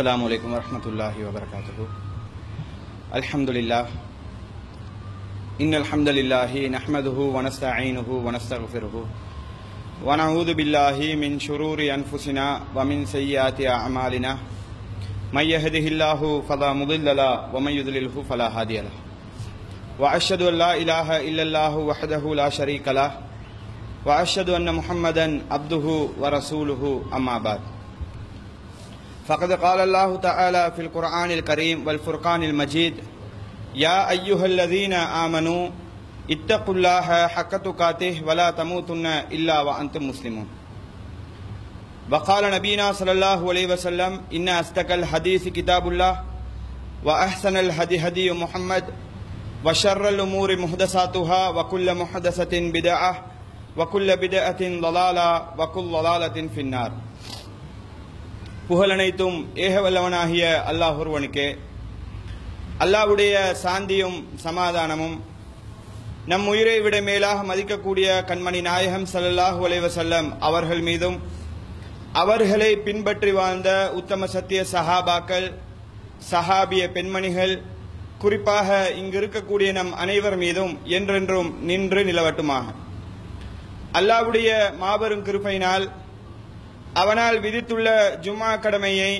السلام عليكم ورحمة الله وبركاته الحمد لله إن الحمد لله نحمده ونستعينه ونستغفره ونعوذ بالله من شرور أنفسنا ومن سيئات أعمالنا من يهده الله فلا مضل له ومن يضلله فلا هادي له وأشهد أن لا إله إلا الله وحده لا شريك له وأشهد أن محمدا عبده ورسوله أما بعد فقد قال الله تعالى في القرآن الكريم والفرقان المجيد يا أيها الذين آمنوا اتقوا الله حق تقاته ولا تموتن إلا وأنتم مسلمون وقال نبينا صلى الله عليه وسلم إن أصدق الحديث كتاب الله وأحسن الهدي هدي محمد وشر الأمور محدثاتها وكل محدثة بدعة وكل بدعة ضلالة وكل ضلالة في النار புகழனைத்தும் ஏக வல்லவனாகிய அல்லாஹ் ஒருவனுக்கே அல்லாஹ்வுடைய சாந்தியும் சமாதானமும் நம் உயிரை விட மேலாக மதிக்கக்கூடிய கண்மணி நாயகம் ஸல்லல்லாஹு அலைஹி வஸல்லம் அவர்கள் மீதும் அவர்களை பின்பற்றி வாழ்ந்த உத்தம சத்திய சஹாபாக்கள் சஹாபிய பெண்மணிகள் குறிப்பாக இங்கு இருக்கக்கூடிய நம் அனைவர் மீதும் என்றென்றும் நின்று நிலவட்டுமாக அல்லாஹ்வுடைய மாபெரும் கிருபையினால் அவனால் விதித்துள்ள ஜும்மா கடமையை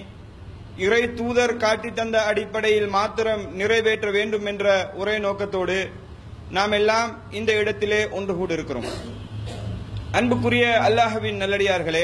இறை தூதர் காட்டித் தந்த அடிப்படையில் மாத்திரம் நிறைவேற்ற வேண்டும் என்ற ஒரே நோக்கத்தோடு நாம் எல்லாம் இந்த இடத்திலே ஒன்று கூடியிருக்கிறோம் அன்புக்குரிய அல்லாஹ்வின் நல்லடியார்களே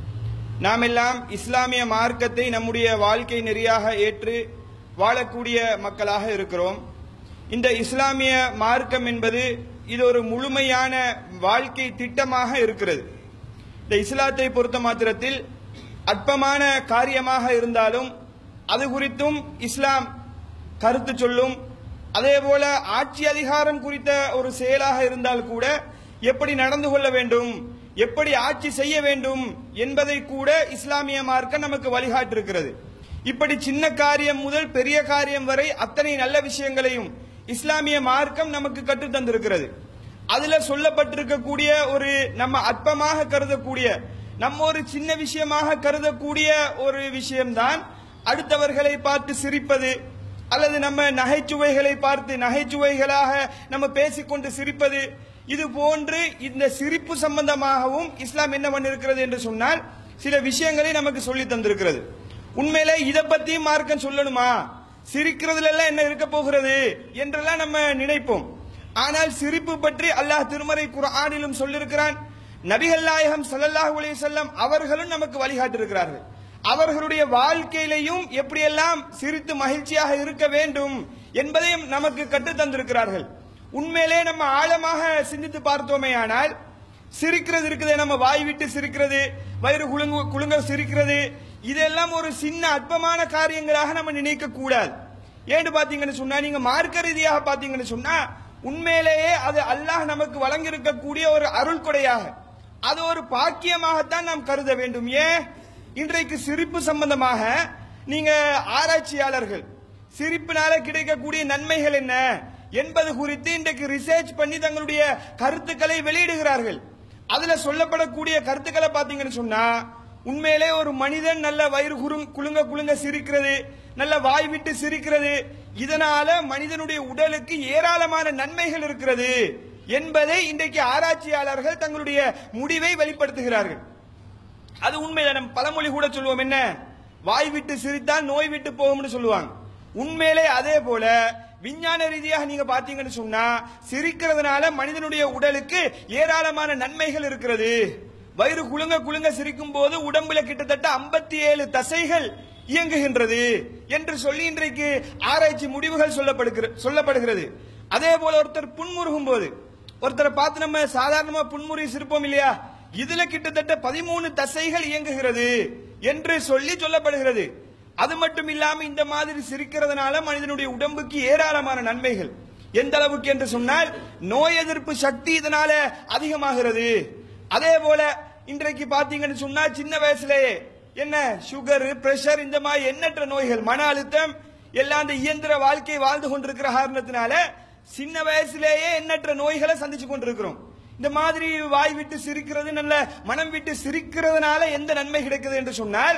நாம் எல்லாம் இஸ்லாமிய மார்க்கத்தை நம்முடைய வாழ்க்கை நெறியாக ஏற்று வாழக்கூடிய மக்களாக இருக்கிறோம் இந்த இஸ்லாமிய மார்க்கம் என்பது இது ஒரு முழுமையான வாழ்க்கை திட்டமாக இருக்கிறது இந்த இஸ்லாத்தை பொறுத்த மாத்திரத்தில் அற்பமான காரியமாக இருந்தாலும் அது குறித்தும் இஸ்லாம் கருத்து சொல்லும் அதே போல ஆட்சி அதிகாரம் குறித்த ஒரு செயலாக இருந்தால் கூட எப்படி நடந்து கொள்ள வேண்டும் எப்படி ஆட்சி செய்ய வேண்டும் என்பதை கூட இஸ்லாமிய மார்க்கம் நமக்கு வழிகாட்டிருக்கிறது இப்படி சின்ன காரியம் முதல் பெரிய காரியம் வரை அத்தனை நல்ல விஷயங்களையும் இஸ்லாமிய மார்க்கம் நமக்கு கற்றுத் தந்திருக்கிறது அதுல சொல்லப்பட்டிருக்கக்கூடிய ஒரு நம்ம அற்பமாக கருதக்கூடிய நம்ம ஒரு சின்ன விஷயமாக கருதக்கூடிய ஒரு விஷயம்தான் அடுத்தவர்களை பார்த்து சிரிப்பது அல்லது நம்ம நகைச்சுவைகளை பார்த்து நகைச்சுவைகளாக நம்ம பேசிக்கொண்டு சிரிப்பது இது போன்று இந்த சிரிப்பு சம்பந்தமாகவும் இஸ்லாம் என்ன பண்ணிருக்கிறது என்று சொன்னால் சில விஷயங்களை நமக்கு சொல்லி தந்திருக்கிறது உண்மையிலே இதை பத்தியும் மார்க்கம் சொல்லணுமா சிரிக்கிறதுல எல்லாம் என்ன இருக்க போகிறது என்றெல்லாம் நம்ம நினைப்போம் ஆனால் சிரிப்பு பற்றி அல்லாஹ் திருமறை குர்ஆனிலும் சொல்லியிருக்கிறான் நபிகள் நாயகம் ஸல்லல்லாஹு அலைஹி வஸல்லம் அவர்களும் நமக்கு வழிகாட்டியிருக்கிறார்கள் அவர்களுடைய வாழ்க்கையிலையும் எப்படியெல்லாம் சிரித்து மகிழ்ச்சியாக இருக்க வேண்டும் என்பதையும் நமக்கு கற்றுத் தந்திருக்கிறார்கள் உண்மையிலே நம்ம ஆழமாக சிந்தித்து பார்த்தோமே ஆனால் சிரிக்கிறது இருக்குது நம்ம வாய் விட்டு சிரிக்கிறது வயிறு குலுங்கு குலுங்க சிரிக்கிறது இதெல்லாம் ஒரு சின்ன அற்பமான காரியங்களாக நம்ம நினைக்க கூடாது ஏன்னு பாத்தீங்கன்னு சொன்னா நீங்க மார்க்க ரீதியாக பாத்தீங்கன்னு சொன்னா உண்மையிலேயே அது அல்லாஹ் நமக்கு வழங்கியிருக்கக்கூடிய ஒரு அருள் கொடையாக அது ஒரு பாக்கியமாகத்தான் நாம் கருத வேண்டும் ஏன் இன்றைக்கு சிரிப்பு சம்பந்தமாக நீங்க ஆராய்ச்சியாளர்கள் சிரிப்பினால கிடைக்கக்கூடிய நன்மைகள் என்ன என்பது குறித்து இன்றைக்கு ரிசர்ச் பண்ணி தங்களுடைய கருத்துக்களை வெளியிடுகிறார்கள் அதுல சொல்லப்படக்கூடிய கருத்துக்களை பாத்தீங்கன்னு சொன்னா உண்மையிலே ஒரு மனிதன் நல்ல வயிறு குறுங் குலுங்க குலுங்க சிரிக்கிறது நல்ல வாய் விட்டு சிரிக்கிறது இதனால மனிதனுடைய உடலுக்கு ஏராளமான நன்மைகள் இருக்கிறது என்பதை இன்றைக்கு ஆராய்ச்சியாளர்கள் தங்களுடைய முடிவை வெளிப்படுத்துகிறார்கள் அது உண்மையில நம்ம பழமொழி கூட சொல்லுவோம் என்ன வாய் விட்டு சிரித்தால் நோய் விட்டு போகும்னு சொல்லுவாங்க உண்மையிலே அதே போல விஞ்ஞான ரீதியாக நீங்க பாத்தீங்கன்னு சொன்னா சிரிக்கிறதுனால மனிதனுடைய உடலுக்கு ஏராளமான நன்மைகள் இருக்கிறது வயிறு குலுங்க குலுங்க சிரிக்கும் போது உடம்புல கிட்டத்தட்ட ஐம்பத்தி ஏழு தசைகள் இயங்குகின்றது என்று சொல்லி இன்றைக்கு ஆராய்ச்சி முடிவுகள் சொல்லப்படுகிற- சொல்லப்படுகிறது அதே போல ஒருத்தர் புன்முருகும் போது ஒருத்தரை பார்த்து நம்ம சாதாரணமா புன்முறி சிரிப்போம் இல்லையா இதுல கிட்டத்தட்ட பதிமூணு தசைகள் இயங்குகிறது என்று சொல்லி சொல்லப்படுகிறது அது மட்டும் இல்லாம இந்த மாதிரி சிரிக்கிறதுனால மனிதனுடைய உடம்புக்கு ஏராளமான நன்மைகள் எந்த அளவுக்கு என்று சொன்னால் நோய் எதிர்ப்பு சக்தி இதனால அதிகமாகிறது அதே போல இன்றைக்கு பாத்தீங்கன்னு சொன்னா சின்ன வயசுலயே என்ன சுகர் பிரஷர் இந்த மாதிரி எண்ணற்ற நோய்கள் மன அழுத்தம் எல்லாம் அந்த இயந்திர வாழ்க்கை வாழ்ந்து கொண்டிருக்கிற காரணத்தினால சின்ன வயசுலேயே எண்ணற்ற நோய்களை சந்திச்சு கொண்டிருக்கிறோம் இந்த மாதிரி வாய் விட்டு சிரிக்கிறது நல்ல மனம் விட்டு சிரிக்கிறதுனால எந்த நன்மை கிடைக்குது என்று சொன்னால்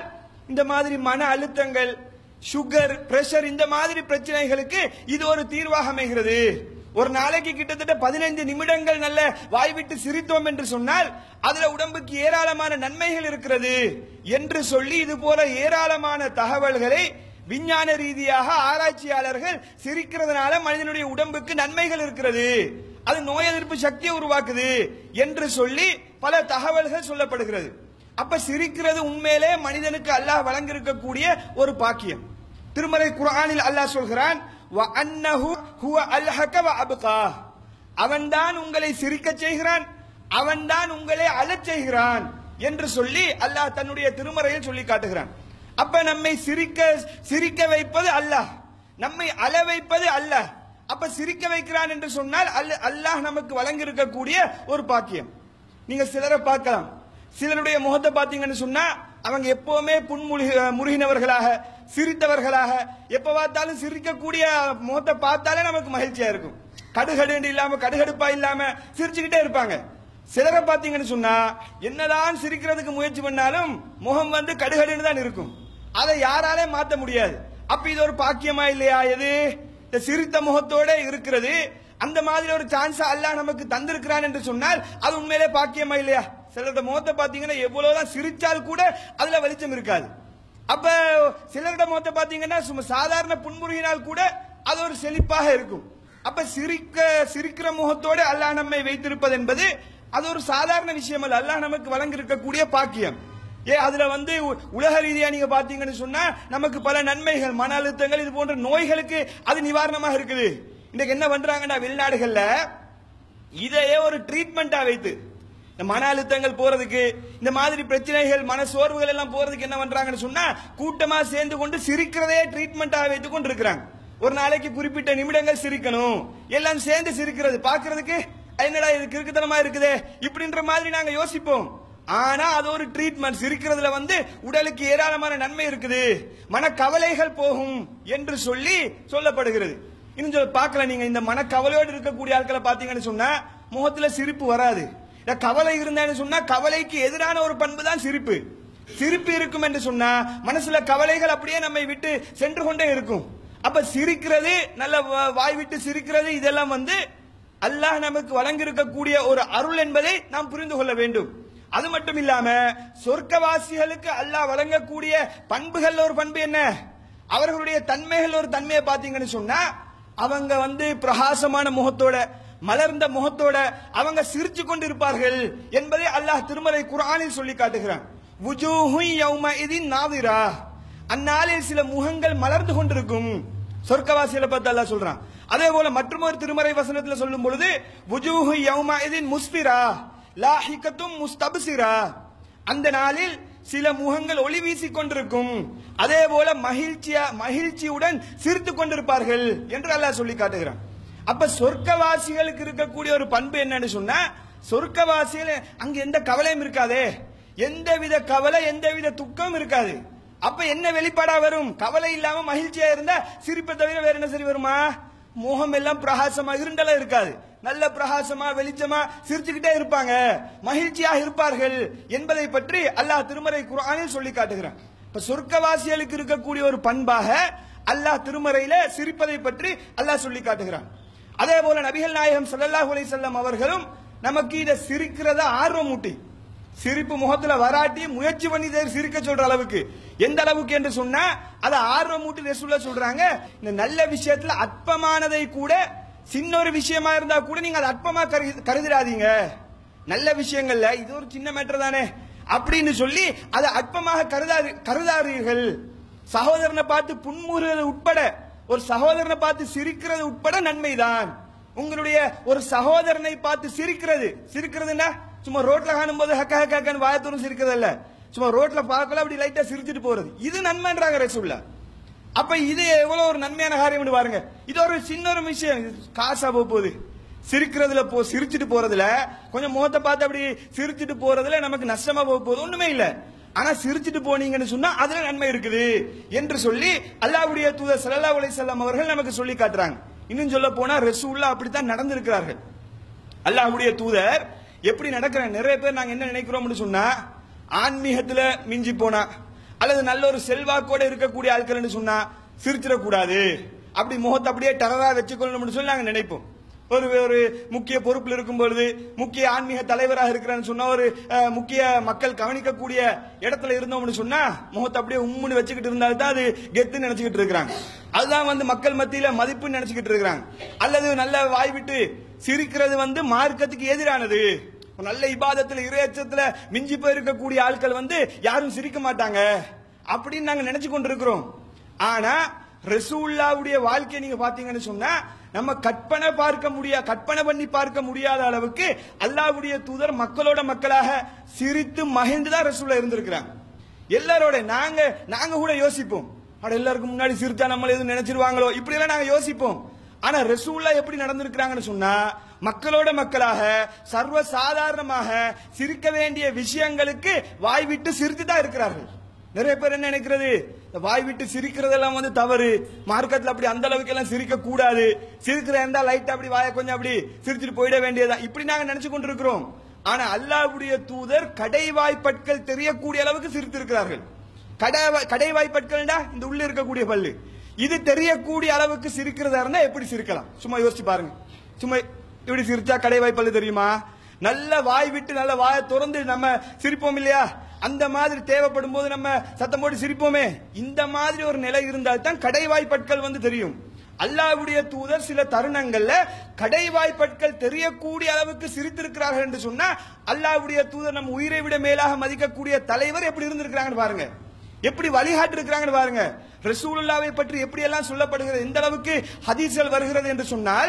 இந்த மாதிரி மன அழுத்தங்கள் சுகர் பிரஷர் இந்த மாதிரி பிரச்சனைகளுக்கு இது ஒரு தீர்வாக அமைகிறது ஒரு நாளைக்கு கிட்டத்தட்ட பதினைந்து நிமிடங்கள் நல்ல வாய்விட்டு சிரித்தோம் என்று சொன்னால் அதுல உடம்புக்கு ஏராளமான நன்மைகள் இருக்கிறது என்று சொல்லி இது போல ஏராளமான தகவல்களை விஞ்ஞான ரீதியாக ஆராய்ச்சியாளர்கள் சிரிக்கிறதுனால மனிதனுடைய உடம்புக்கு நன்மைகள் இருக்கிறது அது நோய் எதிர்ப்பு சக்தியை உருவாக்குது என்று சொல்லி பல தகவல்கள் சொல்லப்படுகிறது அப்ப சிரிக்கிறது உண்மையிலே மனிதனுக்கு அல்லாஹ் வழங்கியிருக்கக்கூடிய ஒரு பாக்கியம் திருமறை குர்ஆனில் அல்லாஹ் சொல்கிறான் "வ அன்னஹு ஹுவ அல்ஹக வ அப்கா." அவன்தான் உங்களை சிரிக்கச் செய்கிறான் அவன்தான் உங்களை அழச் செய்கிறான் என்று சொல்லி அல்லாஹ் தன்னுடைய திருமறையில் சொல்லி காட்டுகிறான் அப்ப நம்மை சிரிக்க சிரிக்க வைப்பது அல்லாஹ் நம்மை அழ வைப்பது அல்லாஹ் அப்ப சிரிக்க வைக்கிறான் என்று சொன்னால் அல்ல- அல்லாஹ் நமக்கு வழங்கி இருக்கக்கூடிய ஒரு பாக்கியம் நீங்க சிலரை பார்க்கலாம் சிலருடைய முகத்தை பார்த்தீங்கன்னு சொன்னா அவங்க எப்பவுமே புன்முழு முருகினவர்களாக சிரித்தவர்களாக எப்ப பார்த்தாலும் சிரிக்கக்கூடிய முகத்தை பார்த்தாலே நமக்கு மகிழ்ச்சியா இருக்கும் கடுகடு இல்லாம கடுகடுப்பா இல்லாம சிரிச்சுக்கிட்டே இருப்பாங்க சிலரை பார்த்தீங்கன்னு சொன்னா என்னதான் சிரிக்கிறதுக்கு முயற்சி பண்ணாலும் முகம் வந்து கடுகடுன்னு தான் இருக்கும் அதை யாராலே மாத்த முடியாது அப்ப இது ஒரு பாக்கியமா இல்லையா எது இந்த சிரித்த முகத்தோட இருக்கிறது அந்த மாதிரி ஒரு சான்ஸ் அல்லாஹ் நமக்கு தந்திருக்கிறான் என்று சொன்னால் அது உண்மையிலே பாக்கியமா இல்லையா சிலருடைய முகத்தை பாத்தீங்கன்னா எவ்வளவுதான் சிரிச்சால் கூட அதுல வெளிச்சம் இருக்காது அப்ப சிலருடைய முகத்தை பாத்தீங்கன்னா சும்மா சாதாரண புன்முருகினால் கூட அது ஒரு செழிப்பாக இருக்கும் அப்ப சிரிக்க சிரிக்கிற முகத்தோடு அல்லாஹ் நம்மை வைத்திருப்பது என்பது அது ஒரு சாதாரண விஷயம் அல்ல அல்லாஹ் நமக்கு வழங்கி இருக்கக்கூடிய பாக்கியம் ஏ அதுல வந்து உ- உலக ரீதியா நீங்க பாத்தீங்கன்னு சொன்னா நமக்கு பல நன்மைகள் மன அழுத்தங்கள் இது போன்ற நோய்களுக்கு அது நிவாரணமாக இருக்குது இன்னைக்கு என்ன பண்றாங்கன்னா வெளிநாடுகள்ல இதையே ஒரு ட்ரீட்மெண்டா வைத்து இந்த மன அழுத்தங்கள் போறதுக்கு இந்த மாதிரி பிரச்சனைகள் மன சோர்வுகள் எல்லாம் போறதுக்கு என்ன பண்றாங்கன்னு சொன்னா கூட்டமா சேர்ந்து கொண்டு சிரிக்கிறதே ட்ரீட்மெண்டா வைத்து கொண்டு இருக்கிறாங்க ஒரு நாளைக்கு குறிப்பிட்ட நிமிடங்கள் சிரிக்கணும் எல்லாம் சேர்ந்து சிரிக்கிறது பாக்குறதுக்கு என்னடா இது கிறுக்குத்தனமா இருக்குதே இப்படின்ற மாதிரி நாங்க யோசிப்போம் ஆனா அது ஒரு ட்ரீட்மெண்ட் சிரிக்கிறதுல வந்து உடலுக்கு ஏராளமான நன்மை இருக்குது மனக்கவலைகள் போகும் என்று சொல்லி சொல்லப்படுகிறது இன்னும் சொல்ல பார்க்கல நீங்க இந்த மனக்கவலையோடு இருக்கக்கூடிய ஆட்களை பாத்தீங்கன்னு சொன்னா முகத்துல சிரிப்பு வராது இந்த கவலை இருந்தேன்னு சொன்னா கவலைக்கு எதிரான ஒரு பண்பு தான் சிரிப்பு சிரிப்பு இருக்கும் என்று சொன்னா மனசுல கவலைகள் அப்படியே நம்மை விட்டு சென்று கொண்டே இருக்கும் அப்ப சிரிக்கிறது நல்ல வா- வாய் விட்டு சிரிக்கிறது இதெல்லாம் வந்து அல்லாஹ் நமக்கு வழங்கியிருக்கக்கூடிய ஒரு அருள் என்பதை நாம் புரிந்து கொள்ள வேண்டும் அது மட்டும் இல்லாம சொர்க்கவாசிகளுக்கு அல்லாஹ் வழங்கக்கூடிய பண்புகள் ஒரு பண்பு என்ன அவர்களுடைய தன்மைகள் ஒரு தன்மையை பார்த்தீங்கன்னு சொன்னா அவங்க வந்து பிரகாசமான முகத்தோட மலர்ந்த முகத்தோட அவங்க சிரிச்சு கொண்டு இருப்பார்கள் என்பதை அல்லாஹ் திருமலை குர்ஆனில் சொல்லி காட்டுகிறான் வுஜூஹு யௌமஇதின் நாதிரா அந்நாளில் சில முகங்கள் மலர்ந்து கொண்டிருக்கும் சொர்க்கவாசிகளை பார்த்து அல்லாஹ் சொல்றான் அதே போல மற்றொரு திருமறை வசனத்துல சொல்லும் பொழுது வுஜூஹு யௌமஇதின் முஸ்பிரா லாஹிகத்தும் முஸ்தப்சிரா அந்த நாளில் சில முகங்கள் ஒளி வீசிக் கொண்டிருக்கும் அதே போல மகிழ்ச்சியா மகிழ்ச்சியுடன் சிரித்துக் கொண்டிருப்பார்கள் என்று அல்லாஹ் சொல்லி காட்டுகிறான் அப்ப சொர்க்கவாசிகளுக்கு இருக்கக்கூடிய ஒரு பண்பு என்னன்னு சொன்னா சொர்க்கவாசிகள் அங்க எந்த கவலையும் இருக்காதே எந்தவித கவலை எந்தவித துக்கம் இருக்காது அப்ப என்ன வெளிப்பாடா வரும் கவலை இல்லாம மகிழ்ச்சியா இருந்தா சிரிப்பை தவிர வேற என்ன சரி வருமா முகம் எல்லாம் பிரகாசமா இருண்டெல்லாம் இருக்காது நல்ல பிரகாசமா வெளிச்சமா சிரிச்சுக்கிட்டே இருப்பாங்க மகிழ்ச்சியாக இருப்பார்கள் என்பதை பற்றி அல்லாஹ் திருமறை குர்ஆனில் சொல்லி காட்டுகிறான் இப்ப சொர்க்கவாசிகளுக்கு இருக்கக்கூடிய ஒரு பண்பாக அல்லாஹ் திருமறையில சிரிப்பதை பற்றி அல்லாஹ் சொல்லி காட்டுகிறான் அதே போல நபிகள் நாயகம் ஸல்லல்லாஹு அலைஹி வஸல்லம் அவர்களும் நமக்கு இதை சிரிக்கிறத ஆர்வம் ஊட்டி சிரிப்பு முகத்துல வராட்டி முயற்சி பண்ணி இதை சிரிக்க சொல்ற அளவுக்கு எந்த அளவுக்கு என்று சொன்னா அதை ஆர்வம் ஊட்டி ரசூல்லா சொல்றாங்க இந்த நல்ல விஷயத்துல அற்பமானதை கூட சின்ன ஒரு விஷயமா இருந்தா கூட நீங்க அதை அற்பமா கரு- கருதிடாதீங்க நல்ல விஷயங்கள்ல இது ஒரு சின்ன மேட்டர் தானே அப்படின்னு சொல்லி அதை அற்பமாக கருதாது கருதாதீர்கள் சகோதரனை பார்த்து புன்முறுவது உட்பட ஒரு சகோதரனை பார்த்து சிரிக்கிறது உட்பட நன்மைதான் உங்களுடைய ஒரு சகோதரனை பார்த்து சிரிக்கிறது சிரிக்கிறதுன்னா சும்மா ரோட்ல காணும் போது ஹக்க ஹக்கன்னு வாயத்தூரம் சிரிக்கிறது இல்ல சும்மா ரோட்ல பார்க்கல அப்படி லைட்டா சிரிச்சிட்டு போறது இது நன்மைன்றாங்க ரசூல்லா அப்ப இது எவ்வளவு ஒரு நன்மையான காரியம் பாருங்க இது ஒரு சின்ன ஒரு விஷயம் இது காசா போக போகுது சிரிக்கிறதுல போ சிரிச்சிட்டு போறதுல கொஞ்சம் முகத்தை பார்த்து அப்படி சிரிச்சிட்டு போறதுல நமக்கு நஷ்டமா போக போகுது ஒண்ணுமே இல்ல ஆனா சிரிச்சிட்டு போனீங்கன்னு சொன்னா அதுல நன்மை இருக்குது என்று சொல்லி அல்லாஹ்வுடைய தூதர் ஸல்லல்லாஹு அலைஹி வஸல்லம் அவர்கள் நமக்கு சொல்லி காட்டுறாங்க இன்னும் சொல்ல போனா ரசூல்லா அப்படித்தான் நடந்திருக்கிறார்கள் அல்லாஹ்வுடைய தூதர் எப்படி நடக்கிறாங்க நிறைய பேர் நாங்க என்ன நினைக்கிறோம்னு சொன்னா ஆன்மீகத்துல மிஞ்சி போனா அல்லது நல்ல ஒரு செல்வாக்கோட இருக்கக்கூடிய ஆட்கள்னு சொன்னா சிரிச்சிடக்கூடாது அப்படி முகத்தை அப்படியே டரரா வச்சுக்கொள்ளணும்னு சொல்லி நாங்க நினைப்போம் ஒரு ஒரு முக்கிய பொறுப்பில் இருக்கும் பொழுது முக்கிய ஆன்மீக தலைவராக இருக்கிறான்னு சொன்னா ஒரு அஹ், முக்கிய மக்கள் கவனிக்கக்கூடிய இடத்துல இருந்தோம்னு சொன்னா முகத்தை அப்படியே உம்முன்னு வச்சுக்கிட்டு இருந்தால்தான் அது கெத்துன்னு நினைச்சுக்கிட்டு இருக்கிறாங்க அதுதான் வந்து மக்கள் மத்தியில மதிப்புன்னு நினைச்சுக்கிட்டு இருக்கிறாங்க அல்லது நல்ல வாய் விட்டு சிரிக்கிறது வந்து மார்க்கத்துக்கு எதிரானது ஒரு நல்ல இபாதத்துல இறையச்சத்துல மிஞ்சி போயிருக்கக்கூடிய ஆட்கள் வந்து யாரும் சிரிக்க மாட்டாங்க அப்படின்னு நாங்க நினைச்சு கொண்டிருக்கிறோம் ஆனா ரசூல்லாவுடைய வாழ்க்கையை நீங்க பாத்தீங்கன்னு சொன்னா நம்ம கற்பனை பார்க்க முடியா கற்பனை பண்ணி பார்க்க முடியாத அளவுக்கு அல்லாஹ்வுடைய தூதர் மக்களோட மக்களாக சிரித்து மகிழ்ந்து தான் ரசூல்லா இருந்திருக்கிறாங்க எல்லாரோட நாங்க நாங்க கூட யோசிப்போம் அட எல்லாருக்கும் முன்னாடி சிரிச்சா நம்மள எதுவும் நினைச்சிருவாங்களோ இப்படி எல்லாம் நாங்க யோசிப்போம் ஆனா ரசூல்லா எப்படி நடந்திருக்கிறாங்கன்னு சொன்னா மக்களோட மக்களாக சர்வ சாதாரணமாக சிரிக்க வேண்டிய விஷயங்களுக்கு வாய் விட்டு சிரித்து தான் இருக்கிறார்கள் நிறைய பேர் என்ன நினைக்கிறது இந்த வாய் விட்டு சிரிக்கிறதெல்லாம் வந்து தவறு மார்க்கெட்ல அப்படி அந்த அளவுக்கு எல்லாம் சிரிக்க கூடாது சிரிக்கிற இருந்தா லைட்டா அப்படி வாயை கொஞ்சம் அப்படி சிரிச்சிட்டு போயிட வேண்டியதா இப்படி நாங்க நினைச்சு கொண்டிருக்கிறோம் ஆனா அல்லாஹ்வுடைய தூதர் கடை வாய்ப்பற்கள் தெரியக்கூடிய அளவுக்கு சிரித்திருக்கிறார்கள் கடை வாய்- கடை வாய்ப்பற்கள்டா இந்த உள்ள இருக்கக்கூடிய பல்லு இது தெரியக்கூடிய அளவுக்கு சிரிக்கிறதா இருந்தா எப்படி சிரிக்கலாம் சும்மா யோசிச்சு பாருங்க சும்மா இப்படி சிரிச்சா கடை வாய்ப்பல்லு தெரியுமா நல்ல வாய் விட்டு நல்ல வாயை திறந்து நம்ம சிரிப்போம் இல்லையா அந்த மாதிரி தேவைப்படும் போது நம்ம சத்தம் போட்டு சிரிப்போமே இந்த மாதிரி ஒரு நிலை இருந்தால் தான் கடைவாய்ப்பற்கள் வந்து தெரியும் அல்லாஹ்வுடைய தூதர் சில தருணங்கள்ல கடைவாய்ப்பற்கள் தெரியக்கூடிய அளவுக்கு சிரித்திருக்கிறார்கள் என்று சொன்னா அல்லாஹ்வுடைய தூதர் நம்ம உயிரை விட மேலாக மதிக்கக்கூடிய தலைவர் எப்படி இருந்திருக்கிறாங்கன்னு பாருங்க எப்படி வழிகாட்டி இருக்கிறாங்கன்னு பாருங்க ரசூலுல்லாவை பற்றி எப்படி எல்லாம் சொல்லப்படுகிறது எந்த அளவுக்கு ஹதீஸ்கள் வருகிறது என்று சொன்னால்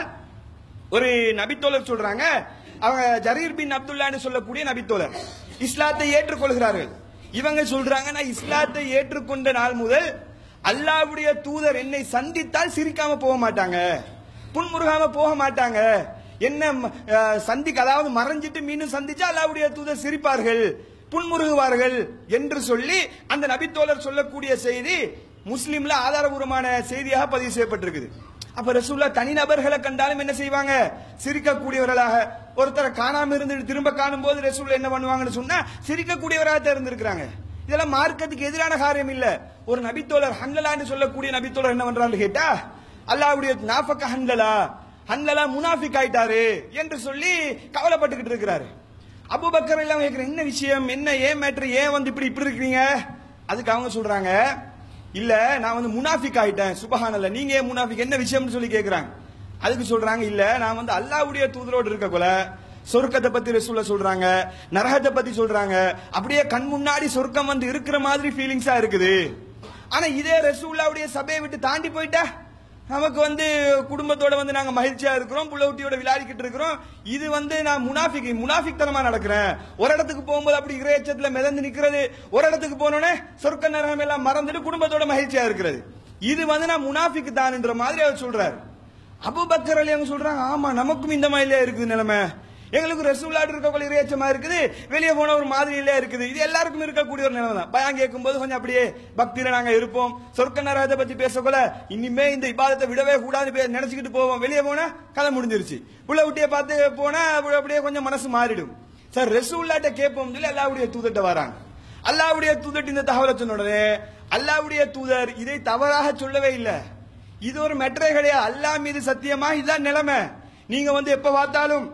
ஒரு நபித்தோழர் சொல்றாங்க அவங்க ஜரீர் பின் அப்துல்லான்னு சொல்லக்கூடிய நபித்தோழர் இஸ்லாத்தை ஏற்றுக்கொள்கிறார்கள் இவங்க சொல்றாங்க நான் இஸ்லாத்தை ஏற்றுக்கொண்ட நாள் முதல் அல்லாஹ்வுடைய தூதர் என்னை சந்தித்தால் சிரிக்காம போக மாட்டாங்க புன்முருகாம போக மாட்டாங்க என்ன அஹ், சந்திக்க அதாவது மறைஞ்சிட்டு மீண்டும் சந்திச்சா அல்லாஹ்வுடைய தூதர் சிரிப்பார்கள் புன்முருகுவார்கள் என்று சொல்லி அந்த நபித்தோழர் சொல்லக்கூடிய செய்தி முஸ்லிம்ல ஆதாரபூர்வமான செய்தியாக பதிவு செய்யப்பட்டிருக்குது அப்ப ரசூல்லா தனிநபர்களை கண்டாலும் என்ன செய்வாங்க சிரிக்கக்கூடியவர்களாக ஒருத்தரை காணாம இருந்து திரும்ப காணும் போது ரசூல்லா என்ன பண்ணுவாங்கன்னு சொன்னா சிரிக்கக்கூடியவராக தான் இருந்திருக்கிறாங்க இதெல்லாம் மார்க்கத்துக்கு எதிரான காரியம் இல்ல ஒரு நபித்தோழர் ஹன்லலான்னு சொல்லக்கூடிய நபித்தோழர் என்ன பண்றான்னு கேட்டா அல்லாஹ்வுடைய நாஃபக்க ஹன்லலா ஹன்லலா முனாஃபிக் ஆயிட்டாரு என்று சொல்லி கவலைப்பட்டுக்கிட்டு இருக்கிறாரு அபூபக்கர் எல்லாம் கேட்கிற என்ன விஷயம் என்ன ஏன் மேட்ரு ஏன் வந்து இப்படி இப்படி இருக்கீங்க அதுக்கு அவங்க சொல்றாங்க இல்ல நான் வந்து முனாஃபிக் ஆயிட்டேன் சுபஹானல்ல நீங்க ஏன் முனாஃபிக் என்ன விஷயம்னு சொல்லி கேக்குறாங்க அதுக்கு சொல்றாங்க இல்ல நான் வந்து அல்லாஹ்வுடைய தூதரோடு இருக்க கொல சொர்க்கத்தை பத்தி ரசூல சொல்றாங்க நரகத்தை பத்தி சொல்றாங்க அப்படியே கண் முன்னாடி சொர்க்கம் வந்து இருக்கிற மாதிரி ஃபீலிங்ஸா இருக்குது ஆனா இதே ரசூல்லாவுடைய சபையை விட்டு தாண்டி போயிட்டா நமக்கு வந்து குடும்பத்தோட வந்து நாங்க மகிழ்ச்சியா இருக்கிறோம் புள்ளவுட்டியோட விளையாடிக்கிட்டு இருக்கிறோம் இது வந்து நான் முனாஃபிக் முனாஃபிக் தனமா நடக்கிறேன் ஒரு இடத்துக்கு போகும்போது அப்படி இறையச்சத்துல மிதந்து நிக்கிறது ஒரு இடத்துக்கு போனோடனே சொர்க்க நரகம் எல்லாம் மறந்துட்டு குடும்பத்தோட மகிழ்ச்சியா இருக்கிறது இது வந்து நான் முனாஃபிக் தான்ன்ற மாதிரி அவர் சொல்றாரு அபூபக்கர் அலி அவங்க சொல்றாங்க ஆமா நமக்கும் இந்த மாதிரிலே இருக்குது நிலைமை எங்களுக்கு ரசூலாட்டு இருக்கக்கூடிய இறையச்சமா இருக்குது வெளியே போன ஒரு மாதிரியிலே இருக்குது இது எல்லாருக்கும் இருக்கக்கூடிய ஒரு நிலைமை தான் பயம் கேட்கும் போது கொஞ்சம் அப்படியே பக்தியில நாங்க இருப்போம் சொர்க்க நரகத்தை பத்தி பேசக்கூட இனிமே இந்த இபாதத்தை விடவே கூடாது பே- நினைச்சுக்கிட்டு போவோம் வெளியே போனா கதை முடிஞ்சிருச்சு உள்ள விட்டிய பார்த்து போனா அப்படி- அப்படியே கொஞ்சம் மனசு மாறிடும் சார் ரசூல்லாட்ட கேட்போம் சொல்லி அல்லாவுடைய தூதர்கிட்ட வராங்க அல்லாவுடைய தூதர் இந்த தகவலை சொன்ன உடனே அல்லாவுடைய தூதர் இதை தவறாக சொல்லவே இல்லை இது ஒரு மெட்ரே கிடையாது அல்லாஹ் மீது சத்தியமா இதுதான் நிலைமை நீங்க வந்து எப்ப பார்த்தாலும்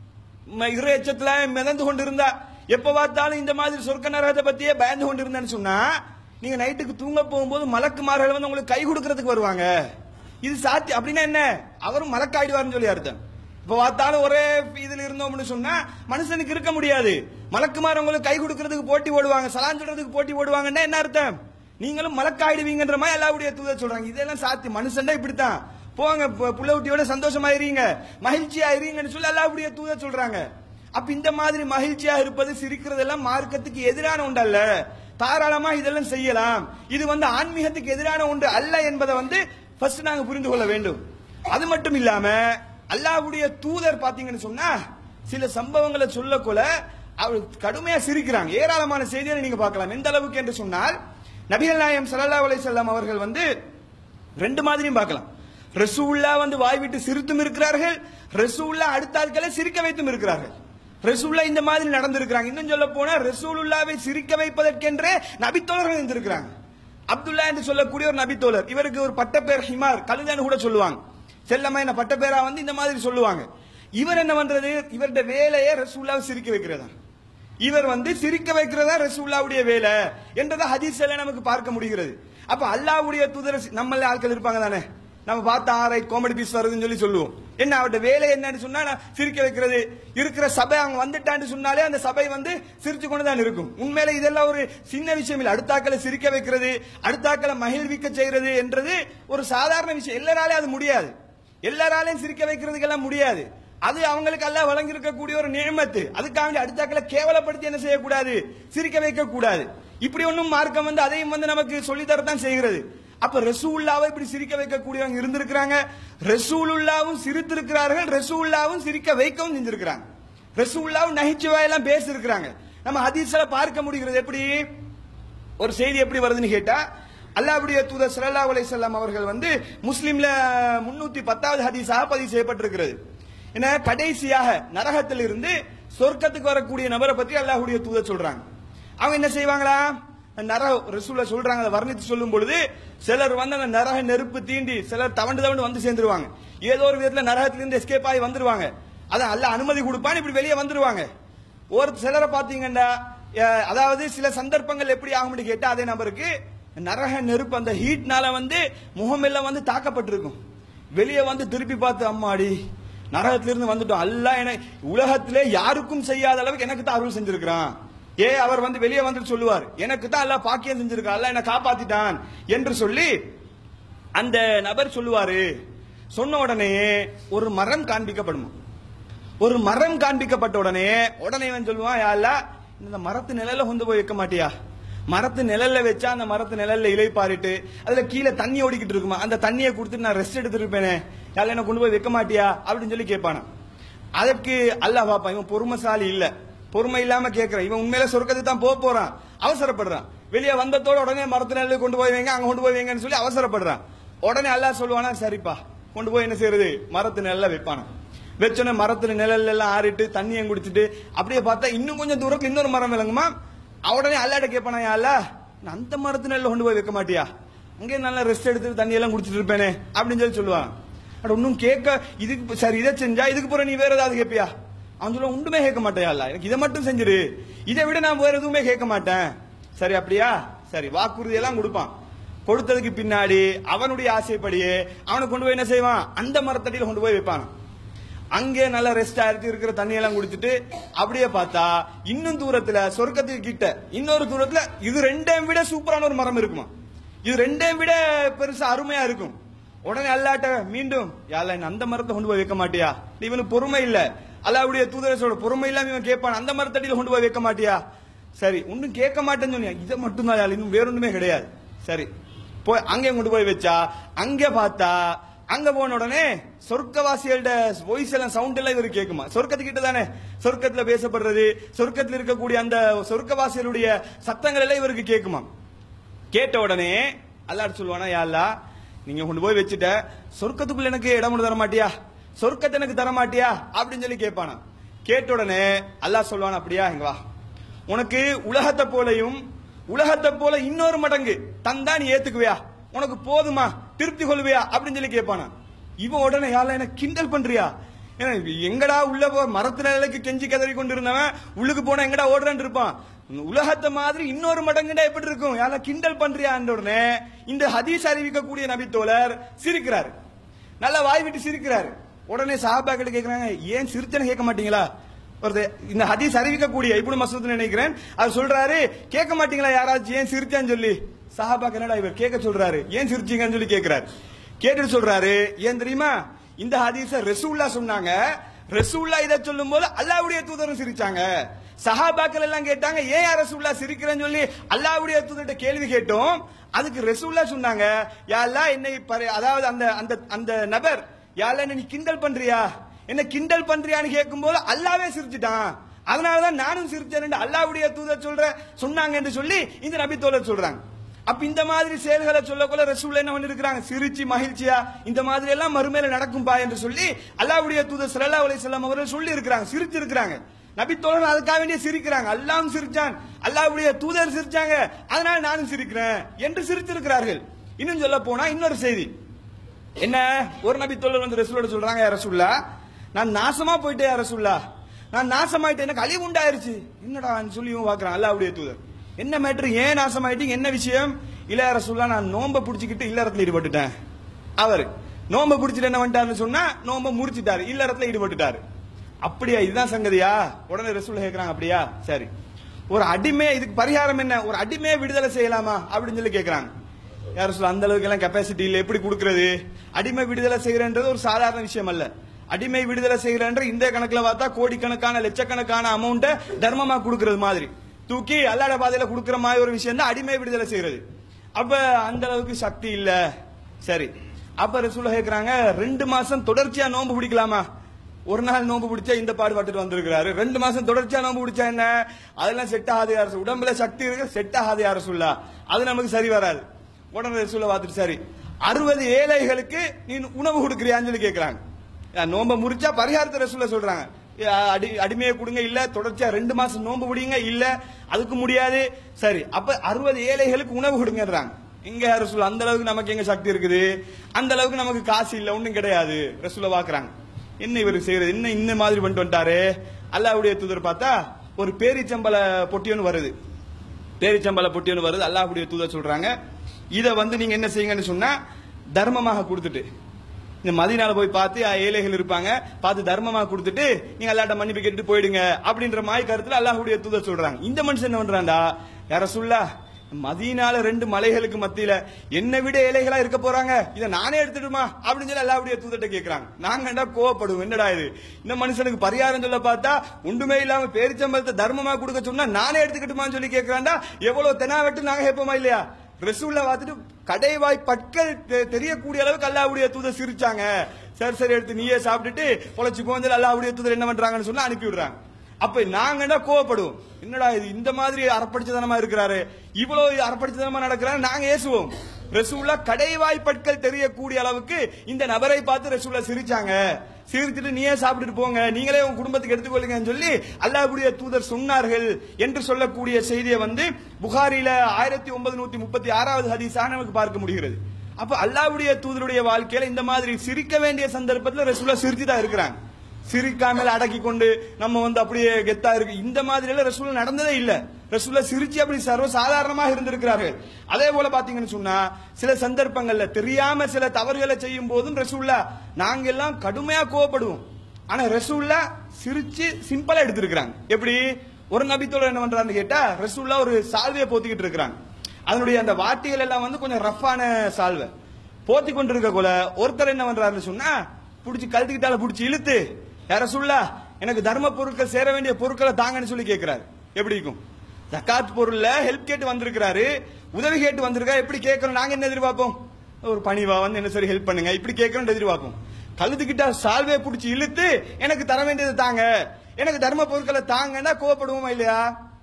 ம- இறை எச்சத்துல மிதந்து கொண்டிருந்தா எப்ப பார்த்தாலும் இந்த மாதிரி சொர்க்க நரகத்தை பத்தியே பயந்து கொண்டிருந்தேன்னு சொன்னா நீங்க நைட்டுக்கு தூங்க போகும்போது மலக்குமார்கள் வந்து உங்களுக்கு கை கொடுக்கறதுக்கு வருவாங்க இது சாத்தி அப்படின்னா என்ன அவரும் மலக்காயிடுவார்னு சொல்லி அர்த்தம் இப்ப பார்த்தாலும் ஒரே இதுல இருந்தோம்னு சொன்னா மனுஷனுக்கு இருக்க முடியாது மலக்குமார் உங்களுக்கு கை கொடுக்கறதுக்கு போட்டி போடுவாங்க சலான் சொல்றதுக்கு போட்டி போடுவாங்கன்னா என்ன அர்த்தம் நீங்களும் மலக்காயிடுவீங்கன்ற மாதிரி எல்லாவுடைய தூதர் சொல்றாங்க இதெல்லாம் சாத்தி மனுஷன்டா இப்படித்தான் போங்க பு- புள்ள குட்டியோட சந்தோஷமா இருங்க மகிழ்ச்சியா இருங்கன்னு சொல்லி அல்லாஹ்வுடைய தூதர் சொல்றாங்க அப்ப இந்த மாதிரி மகிழ்ச்சியா இருப்பது சிரிக்கிறதெல்லாம் மார்க்கத்துக்கு எதிரான ஒன்று அல்ல தாராளமா இதெல்லாம் செய்யலாம் இது வந்து ஆன்மீகத்துக்கு எதிரான ஒன்று அல்ல என்பதை வந்து ஃபர்ஸ்ட் நாங்க புரிந்து கொள்ள வேண்டும் அது மட்டும் இல்லாம அல்லாஹ்வுடைய தூதர் பாத்தீங்கன்னு சொன்னா சில சம்பவங்களை சொல்லக்கொள்ள அவர் கடுமையா சிரிக்கிறாங்க ஏராளமான செய்திகளை நீங்க பார்க்கலாம் எந்த அளவுக்கு என்று சொன்னால் நபிகள் நாயம் ஸல்லல்லாஹு அலைஹி வஸல்லம் அவர்கள் வந்து ரெண்டு மாதிரியும் பார்க்கலாம் ரசூல்லா வந்து வாய் விட்டு சிரித்தும் இருக்கிறார்கள் ரசூல்லா அடுத்த ஆட்களை சிரிக்க வைத்தும் இருக்கிறார்கள் ரசூல்லா இந்த மாதிரி நடந்திருக்கிறாங்க இன்னும் சொல்ல போனா ரசூலுல்லாவை சிரிக்க வைப்பதற்கென்றே நபித்தோழர்கள் இருந்திருக்கிறாங்க அப்துல்லா என்று சொல்லக்கூடிய ஒரு நபித்தோழர் இவருக்கு ஒரு பட்டப்பேர் ஹிமார் கழுதன்னு கூட சொல்லுவாங்க செல்லம்மா என்ன பட்டப்பேரா வந்து இந்த மாதிரி சொல்லுவாங்க இவர் என்ன பண்றது இவருடைய வேலையை ரசூல்லாவை சிரிக்க வைக்கிறதா இவர் வந்து சிரிக்க வைக்கிறதா ரசூல்லாவுடைய வேலை என்றதை ஹதீஸ்ல நமக்கு பார்க்க முடிகிறது அப்ப அல்லாஹ்வுடைய தூதர் நம்மள ஆட்கள் இருப்பாங்க தானே நம்ம பார்த்த ஆரை காமெடி பீஸ் வருதுன்னு சொல்லி சொல்லுவோம் என்ன அவருடைய வேலை என்னன்னு சொன்னா நான் சிரிக்க வைக்கிறது இருக்கிற சபை அவங்க வந்துட்டான்னு சொன்னாலே அந்த சபை வந்து சிரிச்சு கொண்டு தான் இருக்கும் உண்மையில இதெல்லாம் ஒரு சின்ன விஷயம் இல்லை அடுத்தாக்களை சிரிக்க வைக்கிறது அடுத்தாக்களை மகிழ்விக்க செய்யறது என்றது ஒரு சாதாரண விஷயம் எல்லாராலையும் அது முடியாது எல்லாராலையும் சிரிக்க வைக்கிறதுக்கெல்லாம் முடியாது அது அவங்களுக்கு எல்லாம் வழங்கி இருக்கக்கூடிய ஒரு நியமத்து அதுக்காக வேண்டி அடுத்தாக்களை கேவலப்படுத்தி என்ன செய்யக்கூடாது சிரிக்க வைக்க கூடாது இப்படி ஒன்றும் மார்க்கம் வந்து அதையும் வந்து நமக்கு சொல்லித்தரத்தான் செய்கிறது அப்ப ரசூல்லாவை இப்படி சிரிக்க வைக்கக்கூடியவங்க இருந்திருக்கிறாங்க ரசூலுல்லாவும் சிரித்திருக்கிறார்கள் ரசூல்லாவும் சிரிக்க வைக்கவும் செஞ்சிருக்கிறாங்க ரசூல்லாவும் நகைச்சுவையெல்லாம் பேசியிருக்கிறாங்க நம்ம ஹதீஸ்ல பார்க்க முடிகிறது எப்படி ஒரு செய்தி எப்படி வருதுன்னு கேட்டா அல்லாஹ்வுடைய தூதர் ஸல்லல்லாஹு அலைஹி வஸல்லம் அவர்கள் வந்து முஸ்லிம்ல முன்னூத்தி பத்தாவது ஹதீஸாக பதிவு செய்யப்பட்டிருக்கிறது என்ன கடைசியாக நரகத்தில் இருந்து சொர்க்கத்துக்கு வரக்கூடிய நபரை பற்றி அல்லாஹ்வுடைய தூதர் சொல்றாங்க அவங்க என்ன செய்வாங்களா நரக ரசூல சொல்றாங்க அதை வர்ணித்து சொல்லும் பொழுது சிலர் வந்து அந்த நரக நெருப்பு தீண்டி சிலர் தவண்டு தவண்டு வந்து சேர்ந்துருவாங்க ஏதோ ஒரு விதத்துல நரகத்திலிருந்து எஸ்கேப் ஆகி வந்துருவாங்க அதான் அல்ல அனுமதி கொடுப்பான்னு இப்படி வெளியே வந்துருவாங்க ஒரு சிலரை பாத்தீங்கன்னா அஹ், அதாவது சில சந்தர்ப்பங்கள் எப்படி ஆகும்னு கேட்டா அதே நபருக்கு நரக நெருப்பு அந்த ஹீட்னால வந்து முகம் எல்லாம் வந்து தாக்கப்பட்டிருக்கும் வெளியே வந்து திருப்பி பார்த்து அம்மாடி நரகத்திலிருந்து வந்துட்டோம் அல்லாஹ் என உலகத்திலே யாருக்கும் செய்யாத அளவுக்கு எனக்கு தான் அருள் செஞ்சிருக்கிறான் ஏ அவர் வந்து வெளியே வந்துட்டு சொல்லுவார் எனக்கு தான் அல்லாஹ் பாக்கியம் செஞ்சிருக்கான் அல்லாஹ் என்ன காப்பாத்திட்டான் என்று சொல்லி அந்த நபர் சொல்லுவாரு சொன்ன உடனே ஒரு மரம் காண்பிக்கப்படுமா ஒரு மரம் காண்பிக்கப்பட்ட உடனே உடனே இவன் சொல்லுவான் யா அல்லாஹ், இந்த மரத்து நிழல்ல கொண்டு போய் வைக்க மாட்டியா மரத்து நிழல்ல வச்சா அந்த மரத்து நிழல்ல இலை பாரிட்டு அதுல கீழே தண்ணி ஓடிக்கிட்டு இருக்குமா அந்த தண்ணியை கொடுத்துட்டு நான் ரெஸ்ட் எடுத்துட்டு இருப்பேனே யாரில் என்ன கொண்டு போய் வைக்க மாட்டியா அப்படின்னு சொல்லி கேட்பானா அதற்கு அல்லாஹ் பாப்பா இவன் பொறுமைசாலி இல்ல பொறுமை இல்லாம கேட்கிறான் இவன் உண்மையில சொர்க்கத்துக்கு தான் போக போறான் அவசரப்படுறான் வெளியே வந்ததோட உடனே மரத்து நிழல்ல கொண்டு போய் வைங்க அங்க கொண்டு போய் வைங்கன்னு சொல்லி அவசரப்படுறான் உடனே அல்லாஹ் சொல்லுவானா சரிப்பா கொண்டு போய் என்ன செய்யறது மரத்து நிழல்ல வைப்பானா வச்சோன்னே மரத்துல நிழல்ல எல்லாம் ஆறிட்டு தண்ணியை குடிச்சிட்டு அப்படியே பார்த்தா இன்னும் கொஞ்சம் தூரத்துல இன்னொரு மரம் விளங்குமா உடனே அல்லாட்ட கேட்பானா அல்ல அந்த மரத்து நிழல்ல கொண்டு போய் வைக்க மாட்டியா அங்கே நல்லா ரெஸ்ட் எடுத்துட்டு தண்ணி எல்லாம் குடிச்சிட்டு இருப்பேனே அப்படின்னு சொல்லி சொல்லுவான் அட ஒன்னும் கேட்க இதுக்கு சரி இதை செஞ்சா இதுக்கு பிறகு நீ வேற ஏதாவது கேட்பியா அவன் சொல்லுவான் ஒன்றுமே கேட்க மாட்டேயா அல்ல எனக்கு இதை மட்டும் செஞ்சிரு இதை விட நான் வேற எதுவுமே கேட்க மாட்டேன் சரி அப்படியா சரி வாக்குறுதி எல்லாம் கொடுப்பான் கொடுத்ததுக்கு பின்னாடி அவனுடைய ஆசைப்படியே அவனை கொண்டு போய் என்ன செய்வான் அந்த மரத்தடியில கொண்டு போய் வைப்பான் அங்கே நல்ல ரெஸ்ட் ஆயிருக்கு இருக்கிற தண்ணி எல்லாம் குடிச்சிட்டு அப்படியே பார்த்தா இன்னும் தூரத்துல சொர்க்கத்துக்கு கிட்ட இன்னொரு தூரத்துல இது ரெண்டையும் விட சூப்பரான ஒரு மரம் இருக்குமா இது ரெண்டையும் விட பெருசா அருமையா இருக்கும் உடனே அல்லாட்ட மீண்டும் யாழ்லா என்ன அந்த மரத்தை கொண்டு போய் வைக்க மாட்டியா இவனுக்கு பொறுமை இல்ல அல்லாவுடைய தூதரசோட பொறுமை இல்லாம இவன் கேட்பான் அந்த மரத்தடியில கொண்டு போய் வைக்க மாட்டியா சரி ஒன்னும் கேட்க மாட்டேன்னு சொன்னியா இதை மட்டும் தான் இன்னும் வேற ஒண்ணுமே கிடையாது சரி போய் அங்கே கொண்டு போய் வச்சா அங்க பார்த்தா அங்க போன உடனே சொர்க்கவாசிகளோட வாய்ஸ் எல்லாம் சவுண்ட் எல்லாம் இவருக்கு கேட்குமா சொர்க்கத்துக்கிட்ட தானே சொர்க்கத்துல பேசப்படுறது சொர்க்கத்துல இருக்கக்கூடிய அந்த சொர்க்கவாசிகளுடைய சத்தங்கள் எல்லாம் இவருக்கு கேட்குமா கேட்ட உடனே அல்லாஹ் சொல்லுவானா யா அல்லாஹ் நீங்க கொண்டு போய் வச்சுட்ட சொர்க்கத்துக்குள்ள எனக்கு இடம் கொண்டு தர மாட்டியா சொர்க்கத்தை எனக்கு தர மாட்டியா அப்படின்னு சொல்லி கேட்பானா கேட்ட உடனே அல்லாஹ் சொல்லுவானா அப்படியா இங்க வா உனக்கு உலகத்தை போலையும் உலகத்தை போல இன்னொரு மடங்கு தந்தா நீ ஏத்துக்குவியா உனக்கு போதுமா திருப்தி கொள்வியா அப்படின்னு சொல்லி கேட்பானா இவன் உடனே யாரா என்ன கிண்டல் பண்றியா ஏன்னா, எங்கடா உள்ள போ மரத்து நிலைக்கு கெஞ்சி கதறி கொண்டு இருந்தவன் உள்ளுக்கு போனா எங்கடா ஓடுறேன்னு இருப்பான் உலகத்தை மாதிரி இன்னொரு மடங்குடா எப்படி இருக்கும் யாரா கிண்டல் பண்றியான்ற உடனே இந்த ஹதீஸ் அறிவிக்கக்கூடிய நபி தோழர் சிரிக்கிறாரு நல்லா வாய் விட்டு சிரிக்கிறாரு உடனே சஹாபாக்கிட்ட கேக்குறாங்க ஏன் சிரிச்சனை கேட்க மாட்டீங்களா ஒருத்தர் இந்த ஹதீஸ் அறிவிக்கக்கூடிய இப்படி மசூத் நினைக்கிறேன் அவர் சொல்றாரு கேட்க மாட்டீங்களா யாராச்சும் ஏன் சிரிச்சான்னு சொல்லி சஹாபாக்கு என்னடா இவர் கேட்க சொல்றாரு ஏன் சிரிச்சீங்கன்னு சொல்லி கேக்குறாரு கேட்டுட்டு சொல்றாரு ஏன் தெரியுமா இந்த ஹதீஸ ரசூல்லா சொன்னாங்க ரசூல்லா இதை சொல்லும் போது அல்லாவுடைய தூதரும் சிரிச்சாங்க சஹாபாக்கள் எல்லாம் கேட்டாங்க ஏன் யா ரசூல்லா சிரிக்கிறேன்னு சொல்லி அல்லாவுடைய தூதர்கிட்ட கேள்வி கேட்டோம் அதுக்கு ரசூல்லா சொன்னாங்க யா அல்லாஹ் என்னை பரி- அதாவது அந்த அந்த அந்த நபர் யா அல்லாஹ் என்ன நீ கிண்டல் பண்றியா என்ன கிண்டல் பண்றியான்னு கேட்கும்போது அல்லாவே சிரிச்சிட்டான் அதனாலதான் நானும் சிரிச்சேன் அல்லாவுடைய தூதர் சொல்ற சொன்னாங்க என்று சொல்லி இந்த நபி தோழர் சொல்றாங்க அப்ப இந்த மாதிரி செயல்களை சொல்லக்குள்ள ரசூல் என்ன பண்ணிருக்காங்க சிரிச்சு மகிழ்ச்சியா இந்த மாதிரி எல்லாம் மறுமையில நடக்கும்பா என்று சொல்லி அல்லாஹ்வுடைய தூதர் ஸல்லல்லாஹு அலைஹி வஸல்லம் அவர்கள் சொல்லி இருக்கிறாங்க சிரிச்சு இருக்கிறாங்க நபித்தோழர் அதுக்காக வேண்டிய சிரிக்கிறாங்க அல்லாஹ்வும் சிரிச்சான் அல்லாஹ்வுடைய தூதர் சிரிச்சாங்க அதனால நானும் சிரிக்கிறேன் என்று சிரித்திருக்கிறார்கள் இன்னும் சொல்ல போனா இன்னொரு செய்தி என்ன ஒரு நபி தோழர் வந்து ரசூலோட சொல்றாங்க "யா ரசூல்லா நான் நாசமா போயிட்டேன் யா ரசூல்லா நான் நாசமாயிட்டேன் எனக்கு அழிவு உண்டாயிருச்சு என்னடா சொல்லி இவன் பாக்குறான் அல்லாஹ்வுடைய தூதர் என்ன மேட்ரு ஏன் நாசமாயிட்டீங்க என்ன விஷயம் இல்ல யா ரசூல்லா நான் நோம்ப புடிச்சுக்கிட்டு இல்லறத்துல ஈடுபட்டுட்டேன் அவர் நோம்ப புடிச்சிட்டு என்ன பண்ணிட்டாருன்னு சொன்னா நோம்ப முறிச்சிட்டாரு இல்லறத்துல ஈடுபட்டுட்டாரு அப்படியா இதுதான் சங்கதியா உடனே ரசூல் கேக்குறாங்க அப்படியா சரி ஒரு அடிமை இதுக்கு பரிகாரம் என்ன ஒரு அடிமையை விடுதலை செய்யலாமா அப்படின்னு சொல்லி கேக்குறாங்க யார் சொல்ல அந்த அளவுக்கு எல்லாம் கெப்பாசிட்டி இல்ல எப்படி கொடுக்கறது அடிமை விடுதலை செய்யறன்றது ஒரு சாதாரண விஷயம் அல்ல அடிமை விடுதலை செய்யறன்ற இந்த கணக்குல பார்த்தா கோடிக்கணக்கான லட்சக்கணக்கான அமௌண்ட தர்மமா கொடுக்கறது மாதிரி தூக்கி அல்லாட பாதையில கொடுக்கற மாதிரி ஒரு விஷயம் தான் அடிமை விடுதலை செய்யறது அப்ப அந்த அளவுக்கு சக்தி இல்ல சரி அப்ப ரசூல கேக்குறாங்க ரெண்டு மாசம் தொடர்ச்சியா நோன்பு பிடிக்கலாமா ஒரு நாள் நோன்பு பிடிச்சா இந்த பாடுபட்டுட்டு வந்திருக்கிறாரு ரெண்டு மாசம் தொடர்ச்சியா நோன்பு பிடிச்சா என்ன அதெல்லாம் செட் ஆகாது யார் உடம்புல சக்தி இருக்கு செட் ஆகாது யார் சொல்லா அது நமக்கு சரி வராது உடனே ரசூல பார்த்துட்டு சரி அறுபது ஏழைகளுக்கு நீ உணவு கொடுக்குறியான்னு சொல்லி கேட்கறாங்க ஏன் நோம்ப முறிச்சா பரிகாரத்தை ரசூல சொல்றாங்க ஏ, அடி அடிமையை கொடுங்க இல்ல தொடர்ச்சியா ரெண்டு மாசம் நோன்பு பிடிங்க இல்ல அதுக்கு முடியாது சரி அப்ப அறுபது ஏழைகளுக்கு உணவு கொடுங்கன்றாங்க இங்க ரசூல் அந்த அளவுக்கு நமக்கு எங்க சக்தி இருக்குது அந்த அளவுக்கு நமக்கு காசு இல்ல ஒண்ணும் கிடையாது ரசூல பாக்குறாங்க என்ன இவர் செய்யறது என்ன இந்த மாதிரி பண்ணிட்டு வந்துட்டாரு அல்லாஹ்வுடைய தூதர் பார்த்தா ஒரு பேரிச்சம்பள பொட்டி ஒன்று வருது பேரிச்சம்பள பொட்டி ஒன்று வருது அல்லாஹ்வுடைய தூதர் சொல்றாங்க இதை வந்து நீங்க என்ன செய்யுங்கன்னு சொன்னா தர்மமாக கொடுத்துட்டு இந்த மதினால போய் பார்த்து அஹ், ஏழைகள் இருப்பாங்க பார்த்து தர்மமா கொடுத்துட்டு நீங்க அல்லாட்ட மன்னிப்பு கேட்டுட்டு போயிடுங்க அப்படின்ற மாதிரி கருத்துல அல்லாஹ்வுடைய தூதர் சொல்றாங்க இந்த மனுஷன் என்ன பண்றான்டா யார சொல்லா மதீனால ரெண்டு மலைகளுக்கு மத்தியில என்னை விட ஏழைகளா இருக்க போறாங்க இதை நானே எடுத்துட்டுமா அப்படின்னு சொல்லி அல்லாஹ்வுடைய தூதர்ட்ட கேக்குறாங்க நாங்க என்ன கோவப்படுவோம் என்னடா இது இந்த மனுஷனுக்கு பரிகாரம் சொல்ல பார்த்தா ஒன்றுமே இல்லாம பேரிச்சம்பளத்தை தர்மமா கொடுக்க சொன்னா நானே எடுத்துக்கிட்டுமான்னு சொல்லி கேக்குறான்டா எவ்வளவு தெனாவெட்டு நாங்க கேட்போமா இல்லையா ரசூல்ல பார்த்துட்டு கடைவாய் பற்கள் தெ- தெரியக்கூடிய அளவுக்கு அல்லாஹ்வுடைய தூதர் சிரிச்சாங்க சரி சரி எடுத்து நீயே சாப்பிட்டுட்டு பொழைச்சு போஞ்சல் அல்லாஹ்வுடைய தூதர் என்ன பண்றாங்கன்னு சொன்னா அனுப்பி விடுறாங்க அப்ப நாங்க என்ன கோவப்படுவோம் என்னடா இது இந்த மாதிரி அறப்படிச்சதனமா இருக்கிறாரு இவ்வளவு அறப்படிச்சதனமா நடக்கிறாரு நாங்க ஏசுவோம் ரசூல்லா கடைவாய் பற்கள் தெரியக்கூடிய அளவுக்கு இந்த நபரை பார்த்து ரசூல்லா சிரிச்சாங்க சிரிச்சிட்டு நீயே சாப்பிட்டுட்டு போங்க நீங்களே உங்க குடும்பத்துக்கு எடுத்துக்கொள்ளுங்கன்னு சொல்லி அல்லாஹ்வுடைய தூதர் சொன்னார்கள் என்று சொல்லக்கூடிய செய்தியை வந்து புகாரில ஆயிரத்தி ஒன்பது நூத்தி முப்பத்தி ஆறாவது ஹதீஸாக நமக்கு பார்க்க முடிகிறது அப்ப அல்லாஹ்வுடைய தூதருடைய வாழ்க்கையில இந்த மாதிரி சிரிக்க வேண்டிய சந்தர்ப்பத்துல ரசூல்லா சிரிச்சு தான் இருக்கிறாங்க சிரிக்காமல் அடக்கி கொண்டு நம்ம வந்து அப்படியே கெத்தா இருக்கு இந்த மாதிரி எல்லாம் ரசூல் நடந்ததே இல்ல ரசூல்ல சிரிச்சு அப்படி சர்வ சாதாரணமாக இருந்திருக்கிறார்கள் அதே போல பாத்தீங்கன்னு சொன்னா சில சந்தர்ப்பங்கள்ல தெரியாம சில தவறுகளை செய்யும் போதும் ரசூல்லா நாங்க எல்லாம் கடுமையா கோவப்படுவோம் ஆனா ரசூல்லா சிரிச்சு சிம்பிளா எடுத்திருக்கிறாங்க எப்படி ஒரு நபித்தோட என்ன பண்றாருன்னு கேட்டா ரசூல்லா ஒரு சால்வையை போத்திக்கிட்டு இருக்கிறாங்க அதனுடைய அந்த வாட்டிகள் எல்லாம் வந்து கொஞ்சம் ரஃப்பான சால்வை போத்தி கொண்டிருக்க போல ஒருத்தர் என்ன பண்றாருன்னு சொன்னா புடிச்சு கழுத்துக்கிட்டால புடிச்சு இழுத்து யார சொல்லா எனக்கு தர்ம பொருட்கள் சேர வேண்டிய பொருட்களை தாங்கன்னு சொல்லி கேட்கிறாரு எப்படி இருக்கும் ஜக்காத் பொருள்ல ஹெல்ப் கேட்டு வந்திருக்கிறாரு உதவி கேட்டு வந்திருக்கா எப்படி கேட்கறோம் நாங்க என்ன எதிர்பார்ப்போம் ஒரு பணிவா வந்து என்ன சரி ஹெல்ப் பண்ணுங்க இப்படி கேட்கறோம் எதிர்பார்ப்போம் கழுத்துக்கிட்ட சால்வையை புடிச்சு இழுத்து எனக்கு தர வேண்டியது தாங்க எனக்கு தர்ம பொருட்களை தாங்கன்னா கோவப்படுவோமா இல்லையா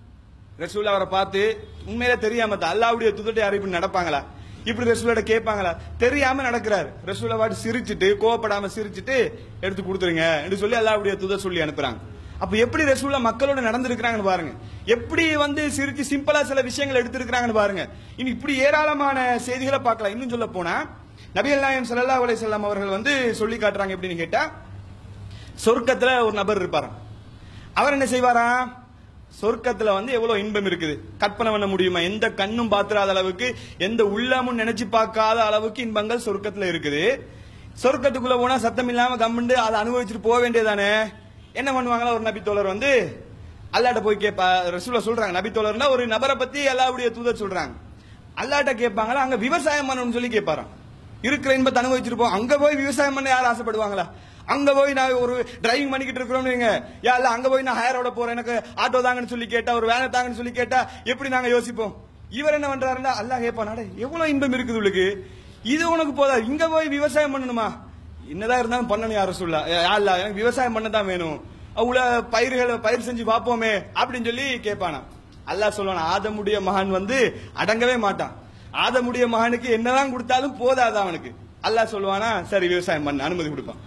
ரசூல் அவரை பார்த்து உண்மையில தெரியாம தான் அல்லாவுடைய துதட்டை யாரும் இப்படி நடப்பாங்களா இப்படி ரசூலோட கேட்பாங்களா தெரியாம நடக்கிறாரு ரசூல வாட்டு சிரிச்சிட்டு கோவப்படாம சிரிச்சிட்டு எடுத்து கொடுத்துருங்க என்று சொல்லி அல்லாவுடைய துதர் சொல்லி அனுப்புறாங்க அப்ப எப்படி ரசூலா மக்களோட நடந்திருக்கிறாங்கன்னு பாருங்க எப்படி வந்து சிரிச்சு சிம்பிளா சில விஷயங்கள் எடுத்திருக்கிறாங்கன்னு பாருங்க இனி இப்படி ஏராளமான செய்திகளை பார்க்கலாம் இன்னும் சொல்ல போனா நபிகள் நாயம் ஸல்லல்லாஹு அலைஹி வஸல்லம் அவர்கள் வந்து சொல்லி காட்டுறாங்க எப்படின்னு கேட்டா சொர்க்கத்துல ஒரு நபர் இருப்பாராம் அவர் என்ன செய்வாராம் சொர்க்கத்துல வந்து எவ்வளவு இன்பம் இருக்குது கற்பனை பண்ண முடியுமா எந்த கண்ணும் பாத்துறாத அளவுக்கு எந்த உள்ளமும் நினைச்சு பார்க்காத அளவுக்கு இன்பங்கள் சொர்க்கத்துல இருக்குது சொர்க்கத்துக்குள்ள போனா சத்தம் இல்லாம கம்முண்டு அதை அனுபவிச்சுட்டு போக வேண்டியதானே என்ன பண்ணுவாங்களா ஒரு நபி தோழர் வந்து அல்லாட்ட போய் கேட்பா ரசூலா சொல்றாங்க நபி தோழர்னா ஒரு நபரை பத்தி அல்லாவுடைய தூதர் சொல்றாங்க அல்லாட்ட கேட்பாங்களா அங்க விவசாயம் பண்ணணும்னு சொல்லி கேட்பாராம் இருக்கிற இன்பத்தை அனுபவிச்சிருப்போம் அங்க போய் விவசாயம் பண்ண யார் ஆசைப்படுவாங்களா அங்க போய் நான் ஒரு டிரைவிங் பண்ணிக்கிட்டு இருக்கிறோம் நீங்க யா இல்ல அங்க போய் நான் ஹயரோட போறேன் எனக்கு ஆட்டோ தாங்கன்னு சொல்லி கேட்டா ஒரு வேலை தாங்கன்னு சொல்லி கேட்டா எப்படி நாங்க யோசிப்போம் இவர் என்ன பண்றாருன்னா அல்லாஹ் கேட்பானாடே எவ்வளவு இன்பம் இருக்குது உங்களுக்கு இது உனக்கு போதா இங்க போய் விவசாயம் பண்ணணுமா என்னதான் இருந்தாலும் பண்ணணும் யாரும் சொல்ல இல்ல எனக்கு விவசாயம் பண்ண தான் வேணும் அவ்வளவு பயிர்களை பயிர் செஞ்சு பார்ப்போமே அப்படின்னு சொல்லி கேட்பானா அல்லாஹ் சொல்லுவான் ஆதமுடைய மகன் வந்து அடங்கவே மாட்டான் ஆதமுடைய மகனுக்கு என்னதான் கொடுத்தாலும் போதாது அவனுக்கு அல்லாஹ் சொல்லுவானா சரி விவசாயம் பண்ண அனுமதி கொடுப்பான்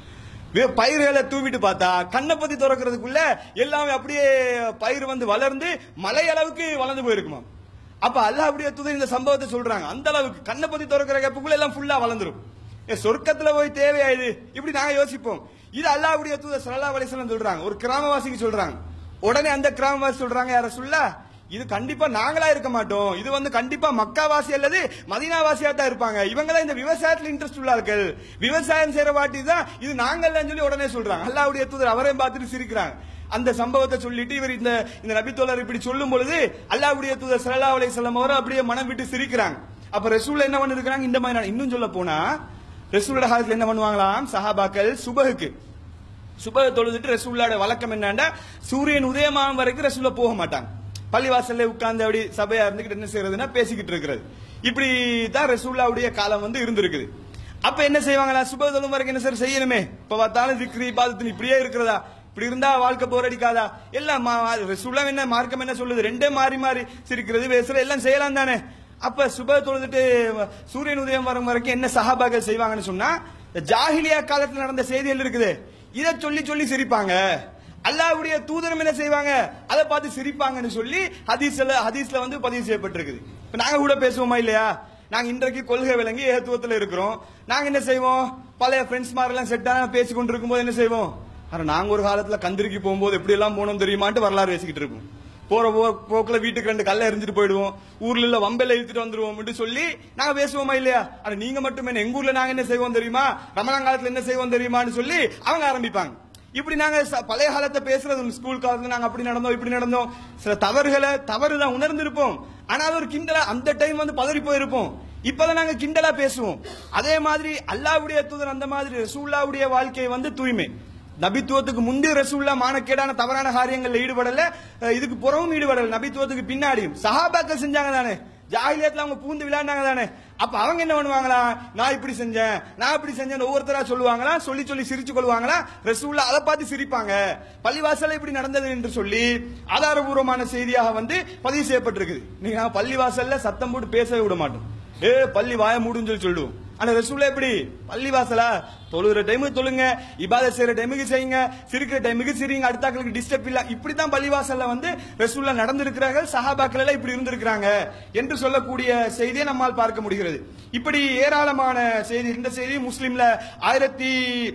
வே- பயிர்களை தூவிட்டு பார்த்தா கண்ணை பத்தி திறக்கிறதுக்குள்ள எல்லாமே அப்படியே பயிர் வந்து வளர்ந்து மலை அளவுக்கு வளர்ந்து போயிருக்குமா அப்ப அல்லாஹ்வுடைய தூதர் இந்த சம்பவத்தை சொல்றாங்க அந்த அளவுக்கு கண்ணை பத்தி திறக்கிற கப்புக்குள்ள எல்லாம் ஃபுல்லா வளர்ந்துரும் ஏ, சொர்க்கத்துல போய் தேவையா இது இப்படி நாங்க யோசிப்போம் இது அல்லாஹ்வுடைய தூதர் ஸல்லல்லாஹு அலைஹி வஸல்லம் சொல்றாங்க ஒரு கிராமவாசிக்கு சொல்றாங்க உடனே அந்த கிராமவாசி சொல்றாங்க யார சொல்ல இது கண்டிப்பா நாங்களா இருக்க மாட்டோம் இது வந்து கண்டிப்பா மக்காவாசி அல்லது மதீனாவாசியா தான் இருப்பாங்க இவங்க தான் இந்த விவசாயத்துல இன்ட்ரெஸ்ட் உள்ளார்கள் விவசாயம் செய்யற வாட்டி தான் இது நாங்கள் சொல்லி உடனே சொல்றாங்க அல்லாஹ்வுடைய தூதர் அவரையும் பார்த்துட்டு சிரிக்கிறாங்க அந்த சம்பவத்தை சொல்லிட்டு இவர் இந்த இந்த நபித்தோழர் இப்படி சொல்லும் பொழுது அல்லாஹ்வுடைய தூதர் ஸல்லல்லாஹு அலைஹி வஸல்லம் அவர் அப்படியே மனம் விட்டு சிரிக்கிறாங்க அப்ப ரசூல் என்ன பண்ணிருக்காங்க இந்த மாதிரி நான் இன்னும் சொல்ல போனா ரசூலோட காலத்துல என்ன பண்ணுவாங்களாம் சஹாபாக்கள் சுபஹுக்கு சுபஹ தொழுதுட்டு ரசூல்லாட வழக்கம் என்னன்னா சூரியன் உதயமாகும் வரைக்கும் ரசூல்ல போக மாட்டாங்க பள்ளிவாசல்ல உட்கார்ந்து அப்படி சபையா இருந்துகிட்டு என்ன செய்யறதுன்னா பேசிக்கிட்டு இருக்கிறது இப்படி தான் ரசூல்லாவுடைய காலம் வந்து இருந்திருக்குது அப்ப என்ன செய்வாங்களா சுபஹ தொழும் வரைக்கும் என்ன சார் செய்யணுமே இப்ப பார்த்தாலும் திக்ரி பாதத்தின் இப்படியே இருக்கிறதா இப்படி இருந்தா வாழ்க்கை போர் அடிக்காதா எல்லாம் மா- ரசூல்லா என்ன மார்க்கம் என்ன சொல்லுது ரெண்டே மாறி மாறி சிரிக்கிறது பேசுறது எல்லாம் செய்யலாம் தானே அப்ப சுப தொழுதுட்டு சூரியன் உதயம் வரும் வரைக்கும் என்ன சஹாபாக்கள் செய்வாங்கன்னு சொன்னா இந்த ஜாஹிலியா காலத்துல நடந்த செய்திகள் இருக்குது இத சொல்லி சொல்லி சிரிப்பாங்க அல்லாஹ்வுடைய தூதரம் என்ன செய்வாங்க அதை பார்த்து சிரிப்பாங்கன்னு சொல்லி ஹதீஸ்ல ஹதீஸ்ல வந்து பதிவு செய்யப்பட்டிருக்குது இப்ப நாங்க கூட பேசுவோமா இல்லையா நாங்க இன்றைக்கு கொள்கை விளங்கி ஏத்துவத்துல இருக்கிறோம் நாங்க என்ன செய்வோம் பழைய ஃப்ரெண்ட்ஸ் மாதிரி எல்லாம் செட்டா பேசி கொண்டு இருக்கும்போது என்ன செய்வோம் ஆனா நாங்க ஒரு காலத்துல கந்திரிக்கு போகும்போது எப்படி எல்லாம் போனோம் தெரியுமான்ட்டு வரலாறு பேசிக்கிட்டு இருப்போம் போற போ- போக்குல வீட்டுக்கு ரெண்டு கல்ல எரிஞ்சிட்டு போயிடுவோம் ஊர்ல இல்ல வம்பெல்ல இழுத்துட்டு வந்துருவோம் சொல்லி நாங்க பேசுவோமா இல்லையா ஆனா நீங்க மட்டும் என்ன எங்க ஊர்ல நாங்க என்ன செய்வோம் தெரியுமா ரமலான் காலத்துல என்ன செய்வோம் தெரியுமான்னு சொல்லி அவங்க ஆரம்பிப்பாங்க இப்படி நாங்க ச- பழைய காலத்தை பேசுறது உண்டு. ஸ்கூல் காலத்துல நாங்க அப்படி நடந்தோம் இப்படி நடந்தோம் சில தவறுகளை தவறுதான் உணர்ந்திருப்போம் ஆனா அது ஒரு கிண்டலா அந்த டைம் வந்து பதறி போயிருப்போம் இப்பதான் நாங்க கிண்டலா பேசுவோம் அதே மாதிரி அல்லாஹ்வுடைய தூதர் அந்த மாதிரி ரசூல்லாவுடைய வாழ்க்கை வந்து தூய்மை நபித்துவத்துக்கு முந்தைய ரசூல்லா மானக்கேடான தவறான காரியங்கள்ல ஈடுபடல அஹ் இதுக்கு புறவும் ஈடுபடல நபித்துவத்துக்கு பின்னாடியும் சஹாபாக்கள் செஞ்சாங்க தானே ஜாகிலியத்துல அவங்க பூந்து விளையாண்டாங்க தானே அப்ப அவங்க என்ன பண்ணுவாங்களா நான் இப்படி செஞ்சேன் நான் இப்படி செஞ்சேன் ஒவ்வொருத்தரா சொல்லுவாங்களா சொல்லி சொல்லி சிரிச்சு கொள்வாங்களா ரசூல்லா அதை பார்த்து சிரிப்பாங்க பள்ளிவாசல்ல இப்படி நடந்தது என்று சொல்லி ஆதாரபூர்வமான செய்தியாக வந்து பதிவு செய்யப்பட்டிருக்குது நீங்க நாங்க பள்ளிவாசல்ல சத்தம் போட்டு பேசவே விட மாட்டோம் ஏ பள்ளி வாய மூடுன்னு சொல்லி சொல்லுவோம் ஆனா ரசூல்லா எப்படி பள்ளி வாசலா தொழுகிற டைமுக்கு தொழுங்க இபாத செய்யற டைமுக்கு செய்யுங்க சிரிக்கிற டைமுக்கு சிரிங்க அடுத்தாக்களுக்கு டிஸ்டர்ப் இல்ல இப்படித்தான் பள்ளிவாசல்ல வந்து ரசூல்லா நடந்திருக்கிறார்கள் சஹாபாக்கள் எல்லாம் இப்படி இருந்திருக்கிறாங்க என்று சொல்லக்கூடிய செய்தியை நம்மால் பார்க்க முடிகிறது இப்படி ஏராளமான செய்தி இந்த செய்தி முஸ்லிம்ல ஆயிரத்தி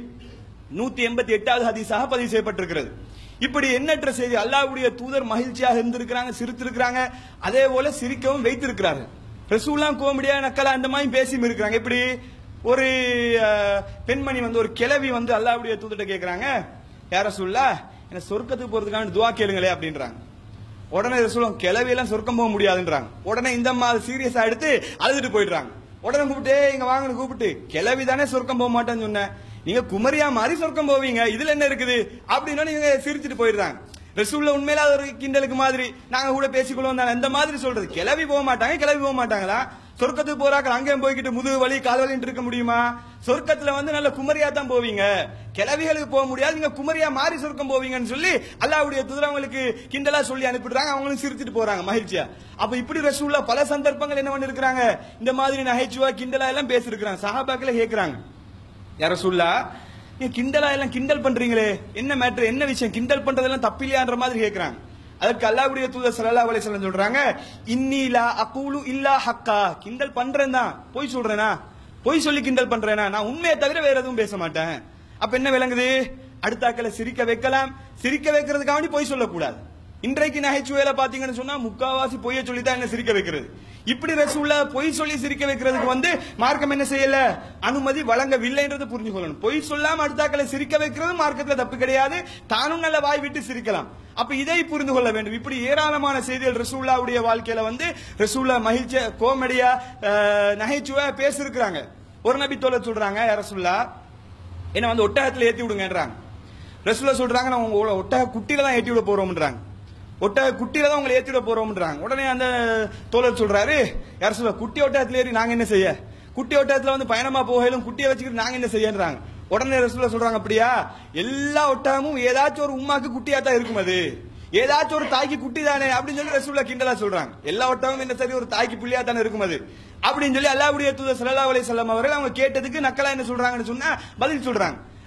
நூத்தி எண்பத்தி எட்டாவது ஹதீஸாக பதிவு செய்யப்பட்டிருக்கிறது இப்படி எண்ணற்ற செய்தி அல்லாஹ்வுடைய தூதர் மகிழ்ச்சியாக இருந்திருக்கிறாங்க சிரித்திருக்கிறாங்க அதே போல சிரிக்கவும் வைத்திருக்கிறார்கள் ரசூல்லாம் கோமடியா நக்கலா அந்த மாதிரி பேசியும் இருக்கிறாங்க இப்படி ஒரு அஹ், பெண்மணி வந்து ஒரு கிழவி வந்து அல்லாஹ்வுடைய தூதர்கிட்ட கேக்குறாங்க யார சொல்லா என்ன சொர்க்கத்துக்கு போறதுக்கான துவா கேளுங்களே அப்படின்றாங்க உடனே ரசூலம் கிளவி எல்லாம் சொர்க்கம் போக முடியாதுன்றாங்க உடனே இந்த மாதிரி சீரியஸா எடுத்து அழுதுட்டு போயிடுறாங்க உடனே கூப்பிட்டு "ஏய், இங்க வாங்கன்னு கூப்பிட்டு கிளவி தானே சொர்க்கம் போக மாட்டேன்னு சொன்னேன் நீங்க குமரியா மாதிரி சொர்க்கம் போவீங்க இதுல என்ன இருக்குது அப்படின்னா நீங்க சிரிச்சிட்டு போயிடுறாங்க ரசூல்ல உண்மையில அது ஒரு கிண்டலுக்கு மாதிரி நாங்க கூட பேசிக்கொள்வோம் தானே இந்த மாதிரி சொல்றது கிளவி போக மாட்டாங்க கிளவி போக மாட்டாங்களா சொர்க்கத்துக்கு போறாக்கள் அங்கேயும் போய்கிட்டு முதுகு வலி கால் வலின்னு இருக்க முடியுமா சொர்க்கத்துல வந்து நல்ல குமரியா தான் போவீங்க கிளவிகளுக்கு போக முடியாது நீங்க குமரியா மாறி சொர்க்கம் போவீங்கன்னு சொல்லி அல்லாஹ்வுடைய தூதர் அவங்களுக்கு கிண்டலா சொல்லி அனுப்பிடுறாங்க அவங்களும் சிரிச்சிட்டு போறாங்க மகிழ்ச்சியா அப்ப இப்படி ரசூல்லா பல சந்தர்ப்பங்கள் என்ன பண்ணிருக்காங்க இந்த மாதிரி நகைச்சுவா கிண்டலா எல்லாம் பேசிருக்கிறாங்க சஹாபாக்களே கேக்குறாங்க யார சொல்லா நீ கிண்டலா எல்லாம் கிண்டல் பண்றீங்களே என்ன மேட்ரு என்ன விஷயம் கிண்டல் பண்றதெல்லாம் தப்பில்லையான்ற மாதிரி கேக்குறாங்க அதற்கு அல்லாஹ்வுடைய தூதர் ஸல்லல்லாஹு அலைஹி வஸல்லம் சொல்றாங்க இன்னி லா அகூலு இல்லா ஹக்கா கிண்டல் பண்றேன் தான் பொய் சொல்றேனா பொய் சொல்லி கிண்டல் பண்றேனா நான் உண்மையை தவிர வேற எதுவும் பேச மாட்டேன் அப்ப என்ன விளங்குது அடுத்தாக்களை சிரிக்க வைக்கலாம் சிரிக்க வைக்கிறதுக்காக வேண்டி பொய் சொல்லக்கூடாது இன்றைக்கு நகைச்சுவையில பாத்தீங்கன்னு சொன்னா முக்காவாசி பொய்ய சொல்லி தான் என்ன சிரிக்க வைக்கிறது இப்படி ரசூல்லா பொய் சொல்லி சிரிக்க வைக்கிறதுக்கு வந்து மார்க்கம் என்ன செய்யல அனுமதி வழங்கவில்லைன்றது புரிஞ்சு கொள்ளணும் பொய் சொல்லாம அடுத்தாக்களை சிரிக்க வைக்கிறது மார்க்கத்துல தப்பு கிடையாது தானும் நல்ல வாய் விட்டு சிரிக்கலாம் அப்ப இதை புரிந்து கொள்ள வேண்டும் இப்படி ஏராளமான செய்திகள் ரசூல்லாவுடைய வாழ்க்கையில வந்து ரசூல்லா மகிழ்ச்சியா கோமெடியா அஹ், நகைச்சுவை பேசிருக்கிறாங்க ஒரு நபி தோல சொல்றாங்க "யா ரசூல்லா என்ன வந்து ஒட்டகத்துல ஏத்தி விடுங்கன்றாங்க ரசூலா சொல்றாங்க நான் உங்களை ஒட்டக குட்டியில தான் ஏத்தி விட போறோம்ன்றாங்க ஒட்டக குட்டியில தான் உங்களை ஏத்தி விட போறோம்ன்றாங்க உடனே அந்த தோழர் சொல்றாரு யார் சொல்ல குட்டி ஒட்டகத்துல ஏறி நாங்க என்ன செய்ய குட்டி ஒட்டகத்துல வந்து பயணமா போகையிலும் குட்டியை வச்சுக்கிட்டு நாங்க என்ன செய்யன்றாங்க உடனே ரசூலா சொல்றாங்க அப்படியா எல்லா ஒட்டகமும் ஏதாச்சும் ஒரு உமாக்கு குட்டியா தான் இருக்கும் அது ஏதாச்சும் ஒரு தாய்க்கு குட்டி தானே அப்படின்னு சொல்லி ரசூல்லா கிண்டலா சொல்றாங்க எல்லா ஒட்டகமும் என்ன சரி ஒரு தாய்க்கு புள்ளியா தானே இருக்கும் அது அப்படின்னு சொல்லி அல்லாஹ்வுடைய தூதர் ஸல்லல்லாஹு அலைஹி வஸல்லம் அவர்கள் அவங்க கேட்டதுக்கு நக்கலா என்ன சொல்றாங்கன்னு சொன்னா பதில் சொல்றாங்க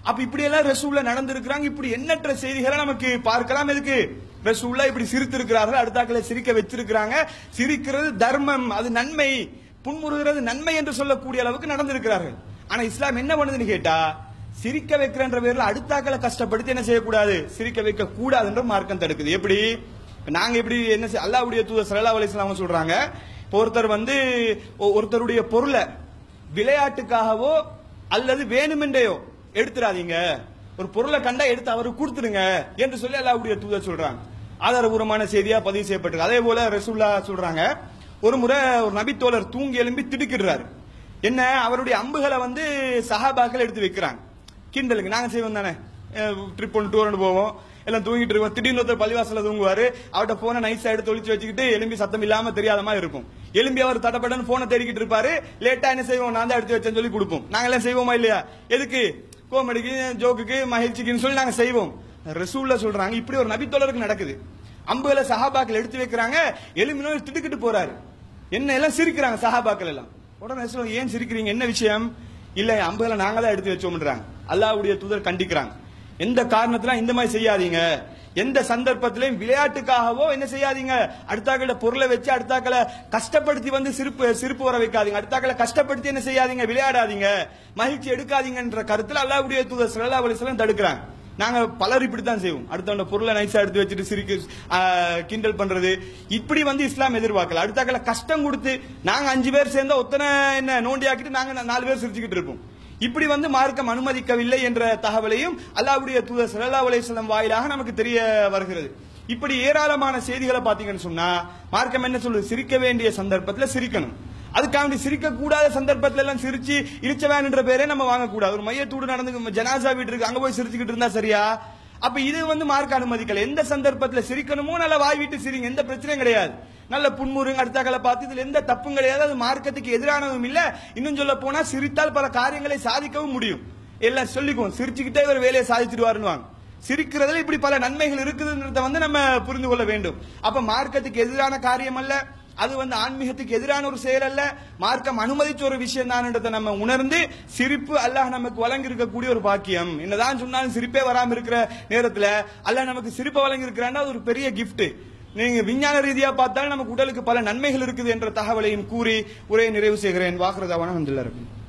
அப்ப இப்படி எல்லாம் ரசூல்ல நடந்திருக்கிறாங்க இப்படி எண்ணற்ற செய்திகளை நமக்கு பார்க்கலாம் எதுக்கு ரசூல்லா இப்படி சிரித்திருக்கிறார்கள் அடுத்தாக்களை சிரிக்க வச்சிருக்கிறாங்க சிரிக்கிறது தர்மம் அது நன்மை புன்முறுகிறது நன்மை என்று சொல்லக்கூடிய அளவுக்கு நடந்திருக்கிறார்கள் ஆனா இஸ்லாம் என்ன பண்ணுதுன்னு கேட்டா சிரிக்க வைக்கிறன்ற பேர்ல அடுத்தாக்களை கஷ்டப்படுத்தி என்ன செய்யக்கூடாது சிரிக்க வைக்க கூடாதுன்ற மார்க்கம் தடுக்குது எப்படி இப்ப நாங்க எப்படி என்ன செய்- அல்லாஹ்வுடைய தூதர் ஸல்லல்லாஹு அலைஹி வஸல்லம் சொல்றாங்க இப்போ ஒருத்தர் வந்து ஒ- ஒருத்தருடைய பொருளை விளையாட்டுக்காகவோ அல்லது வேணுமென்றேயோ எடுத்துறாதீங்க ஒரு பொருளை கண்டா எடுத்து அவருக்கு கொடுத்துருங்க என்று சொல்லி அல்லாஹ்வுடைய தூதர் சொல்றாங்க ஆதாரபூர்வமான செய்தியா பதிவு செய்யப்பட்டிருக்கு அதே போல ரசூல்லா சொல்றாங்க ஒரு முறை ஒரு நபித்தோழர் தூங்கி எழும்பி திடுக்கிடுறாரு என்ன அவருடைய அம்புகளை வந்து சஹாபாக்கள் எடுத்து வைக்கிறாங்க கிண்டலுக்கு நாங்க செய்வோம் தானே ட்ரிப் ஒன்று டூர் ஒன்று போவோம் எல்லாம் தூங்கிட்டு இருக்கோம் திடீர்னு ஒருத்தர் பள்ளிவாசல தூங்குவாரு அவர்ட்ட போனை நைஸா எடுத்து ஒளிச்சு வச்சுக்கிட்டு எலும்பி சத்தம் இல்லாம தெரியாத மாதிரி இருக்கும் எலும்பி அவர் தடப்படன்னு போனை தேடிக்கிட்டு இருப்பாரு லேட்டா என்ன செய்வோம் நான் தான் எடுத்து வச்சேன்னு சொல்லி கொடுப்போம் நாங்க எல்லாம் செய்வோமா இல்லையா எதுக்கு கோமெடிக்கு ஜோக்குக்கு மகிழ்ச்சிக்குன்னு சொல்லி நாங்க செய்வோம் ரசூல்ல சொல்றாங்க இப்படி ஒரு நபித்தோழருக்கு நடக்குது அம்புகளை சஹாபாக்கள் எடுத்து வைக்கிறாங்க எலும்பினோர் திடுக்கிட்டு போறாரு என்ன எல்லாம் சிரிக்கிறாங்க சஹாபாக்கள் எல்லாம் உடனே ரசூல் ஏன் சிரிக்கிறீங்க என்ன விஷயம் இல்ல அம்புகளை நாங்க தான் எடுத்து வச்சோம்ன்றாங்க அல்லாஹ்வுடைய தூதர் கண்டிக்கிறாங்க எந்த காரணத்துல இந்த மாதிரி செய்யாதீங்க எந்த சந்தர்ப்பத்திலையும் விளையாட்டுக்காகவோ என்ன செய்யாதீங்க அடுத்தாக்கள பொருளை வச்சு அடுத்தாக்களை கஷ்டப்படுத்தி வந்து சிரிப்பு சிரிப்பு வர வைக்காதீங்க அடுத்தாக்களை கஷ்டப்படுத்தி என்ன செய்யாதீங்க விளையாடாதீங்க மகிழ்ச்சி எடுக்காதீங்கன்ற கருத்துல அல்லாஹ்வுடைய தூதர் ஸல்லல்லாஹு அலைஹி வஸல்லம் தடுக்கிறாங்க நாங்க பலர் இப்படித்தான் செய்வோம் அடுத்தவங்க பொருளை நைஸா எடுத்து வச்சுட்டு சிரிக்க ஆ, கிண்டல் பண்றது இப்படி வந்து இஸ்லாம் எதிர்பார்க்கல அடுத்தாக்களை கஷ்டம் கொடுத்து நாங்க அஞ்சு பேர் சேர்ந்தா ஒத்தனை என்ன நோண்டி ஆக்கிட்டு நாங்க நாலு பேர் சிரிச்சுக்கிட்டு இருப்போம் இப்படி வந்து மார்க்கம் அனுமதிக்கவில்லை என்ற தகவலையும் அல்லாஹ்வுடைய தூதர் ஸல்லல்லாஹு அலைஹி வஸல்லம் வாயிலாக நமக்கு தெரிய வருகிறது இப்படி ஏராளமான செய்திகளை பாத்தீங்கன்னு சொன்னா மார்க்கம் என்ன சொல்லுது சிரிக்க வேண்டிய சந்தர்ப்பத்துல சிரிக்கணும் அதுக்காண்டி சிரிக்க கூடாத சந்தர்ப்பத்துல எல்லாம் சிரிச்சு இழிச்சவேன்ற பேரே நம்ம வாங்கக்கூடாது ஒரு மையத்தூடு நடந்து ஜனாசா வீட்டு இருக்கு அங்க போய் சிரிச்சுக்கிட்டு இருந்தா சரியா அப்ப இது வந்து மார்க்க அனுமதிக்கல எந்த சந்தர்ப்பத்துல சிரிக்கணுமோ நல்லா வாய் விட்டு சிரிங்க எந்த பிரச்சனையும் கிடையாது நல்ல புன்முருங்க அடுத்தாக்களை பார்த்து இதுல எந்த தப்பும் கிடையாது அது மார்க்கத்துக்கு எதிரானதும் இல்ல இன்னும் சொல்ல போனா சிரித்தால் பல காரியங்களை சாதிக்கவும் முடியும் எல்லாம் சொல்லிக்குவோம் சிரிச்சுக்கிட்டே இவர் வேலையை சாதிச்சிடுவாருன்னு வாங்க சிரிக்கிறதுல இப்படி பல நன்மைகள் இருக்குதுன்றத வந்து நம்ம புரிந்து கொள்ள வேண்டும் அப்ப மார்க்கத்துக்கு எதிரான காரியம் அல்ல அது வந்து ஆன்மீகத்துக்கு எதிரான ஒரு செயல் அல்ல மார்க்கம் அனுமதிச்ச ஒரு விஷயம் தான்ன்றதை நம்ம உணர்ந்து சிரிப்பு அல்லாஹ் நமக்கு வழங்கி இருக்கக்கூடிய ஒரு பாக்கியம் என்னதான் சொன்னாலும் சிரிப்பே வராம இருக்கிற நேரத்துல அல்லாஹ் நமக்கு சிரிப்பை வழங்கி இருக்கிறான்னா அது ஒரு பெரிய gift நீங்க விஞ்ஞான ரீதியா பார்த்தாலும் நமக்கு உடலுக்கு பல நன்மைகள் இருக்குது என்ற தகவலையும் கூறி உரையை நிறைவு செய்கிறேன் வாக்குறதாவான வந்துள்ளார்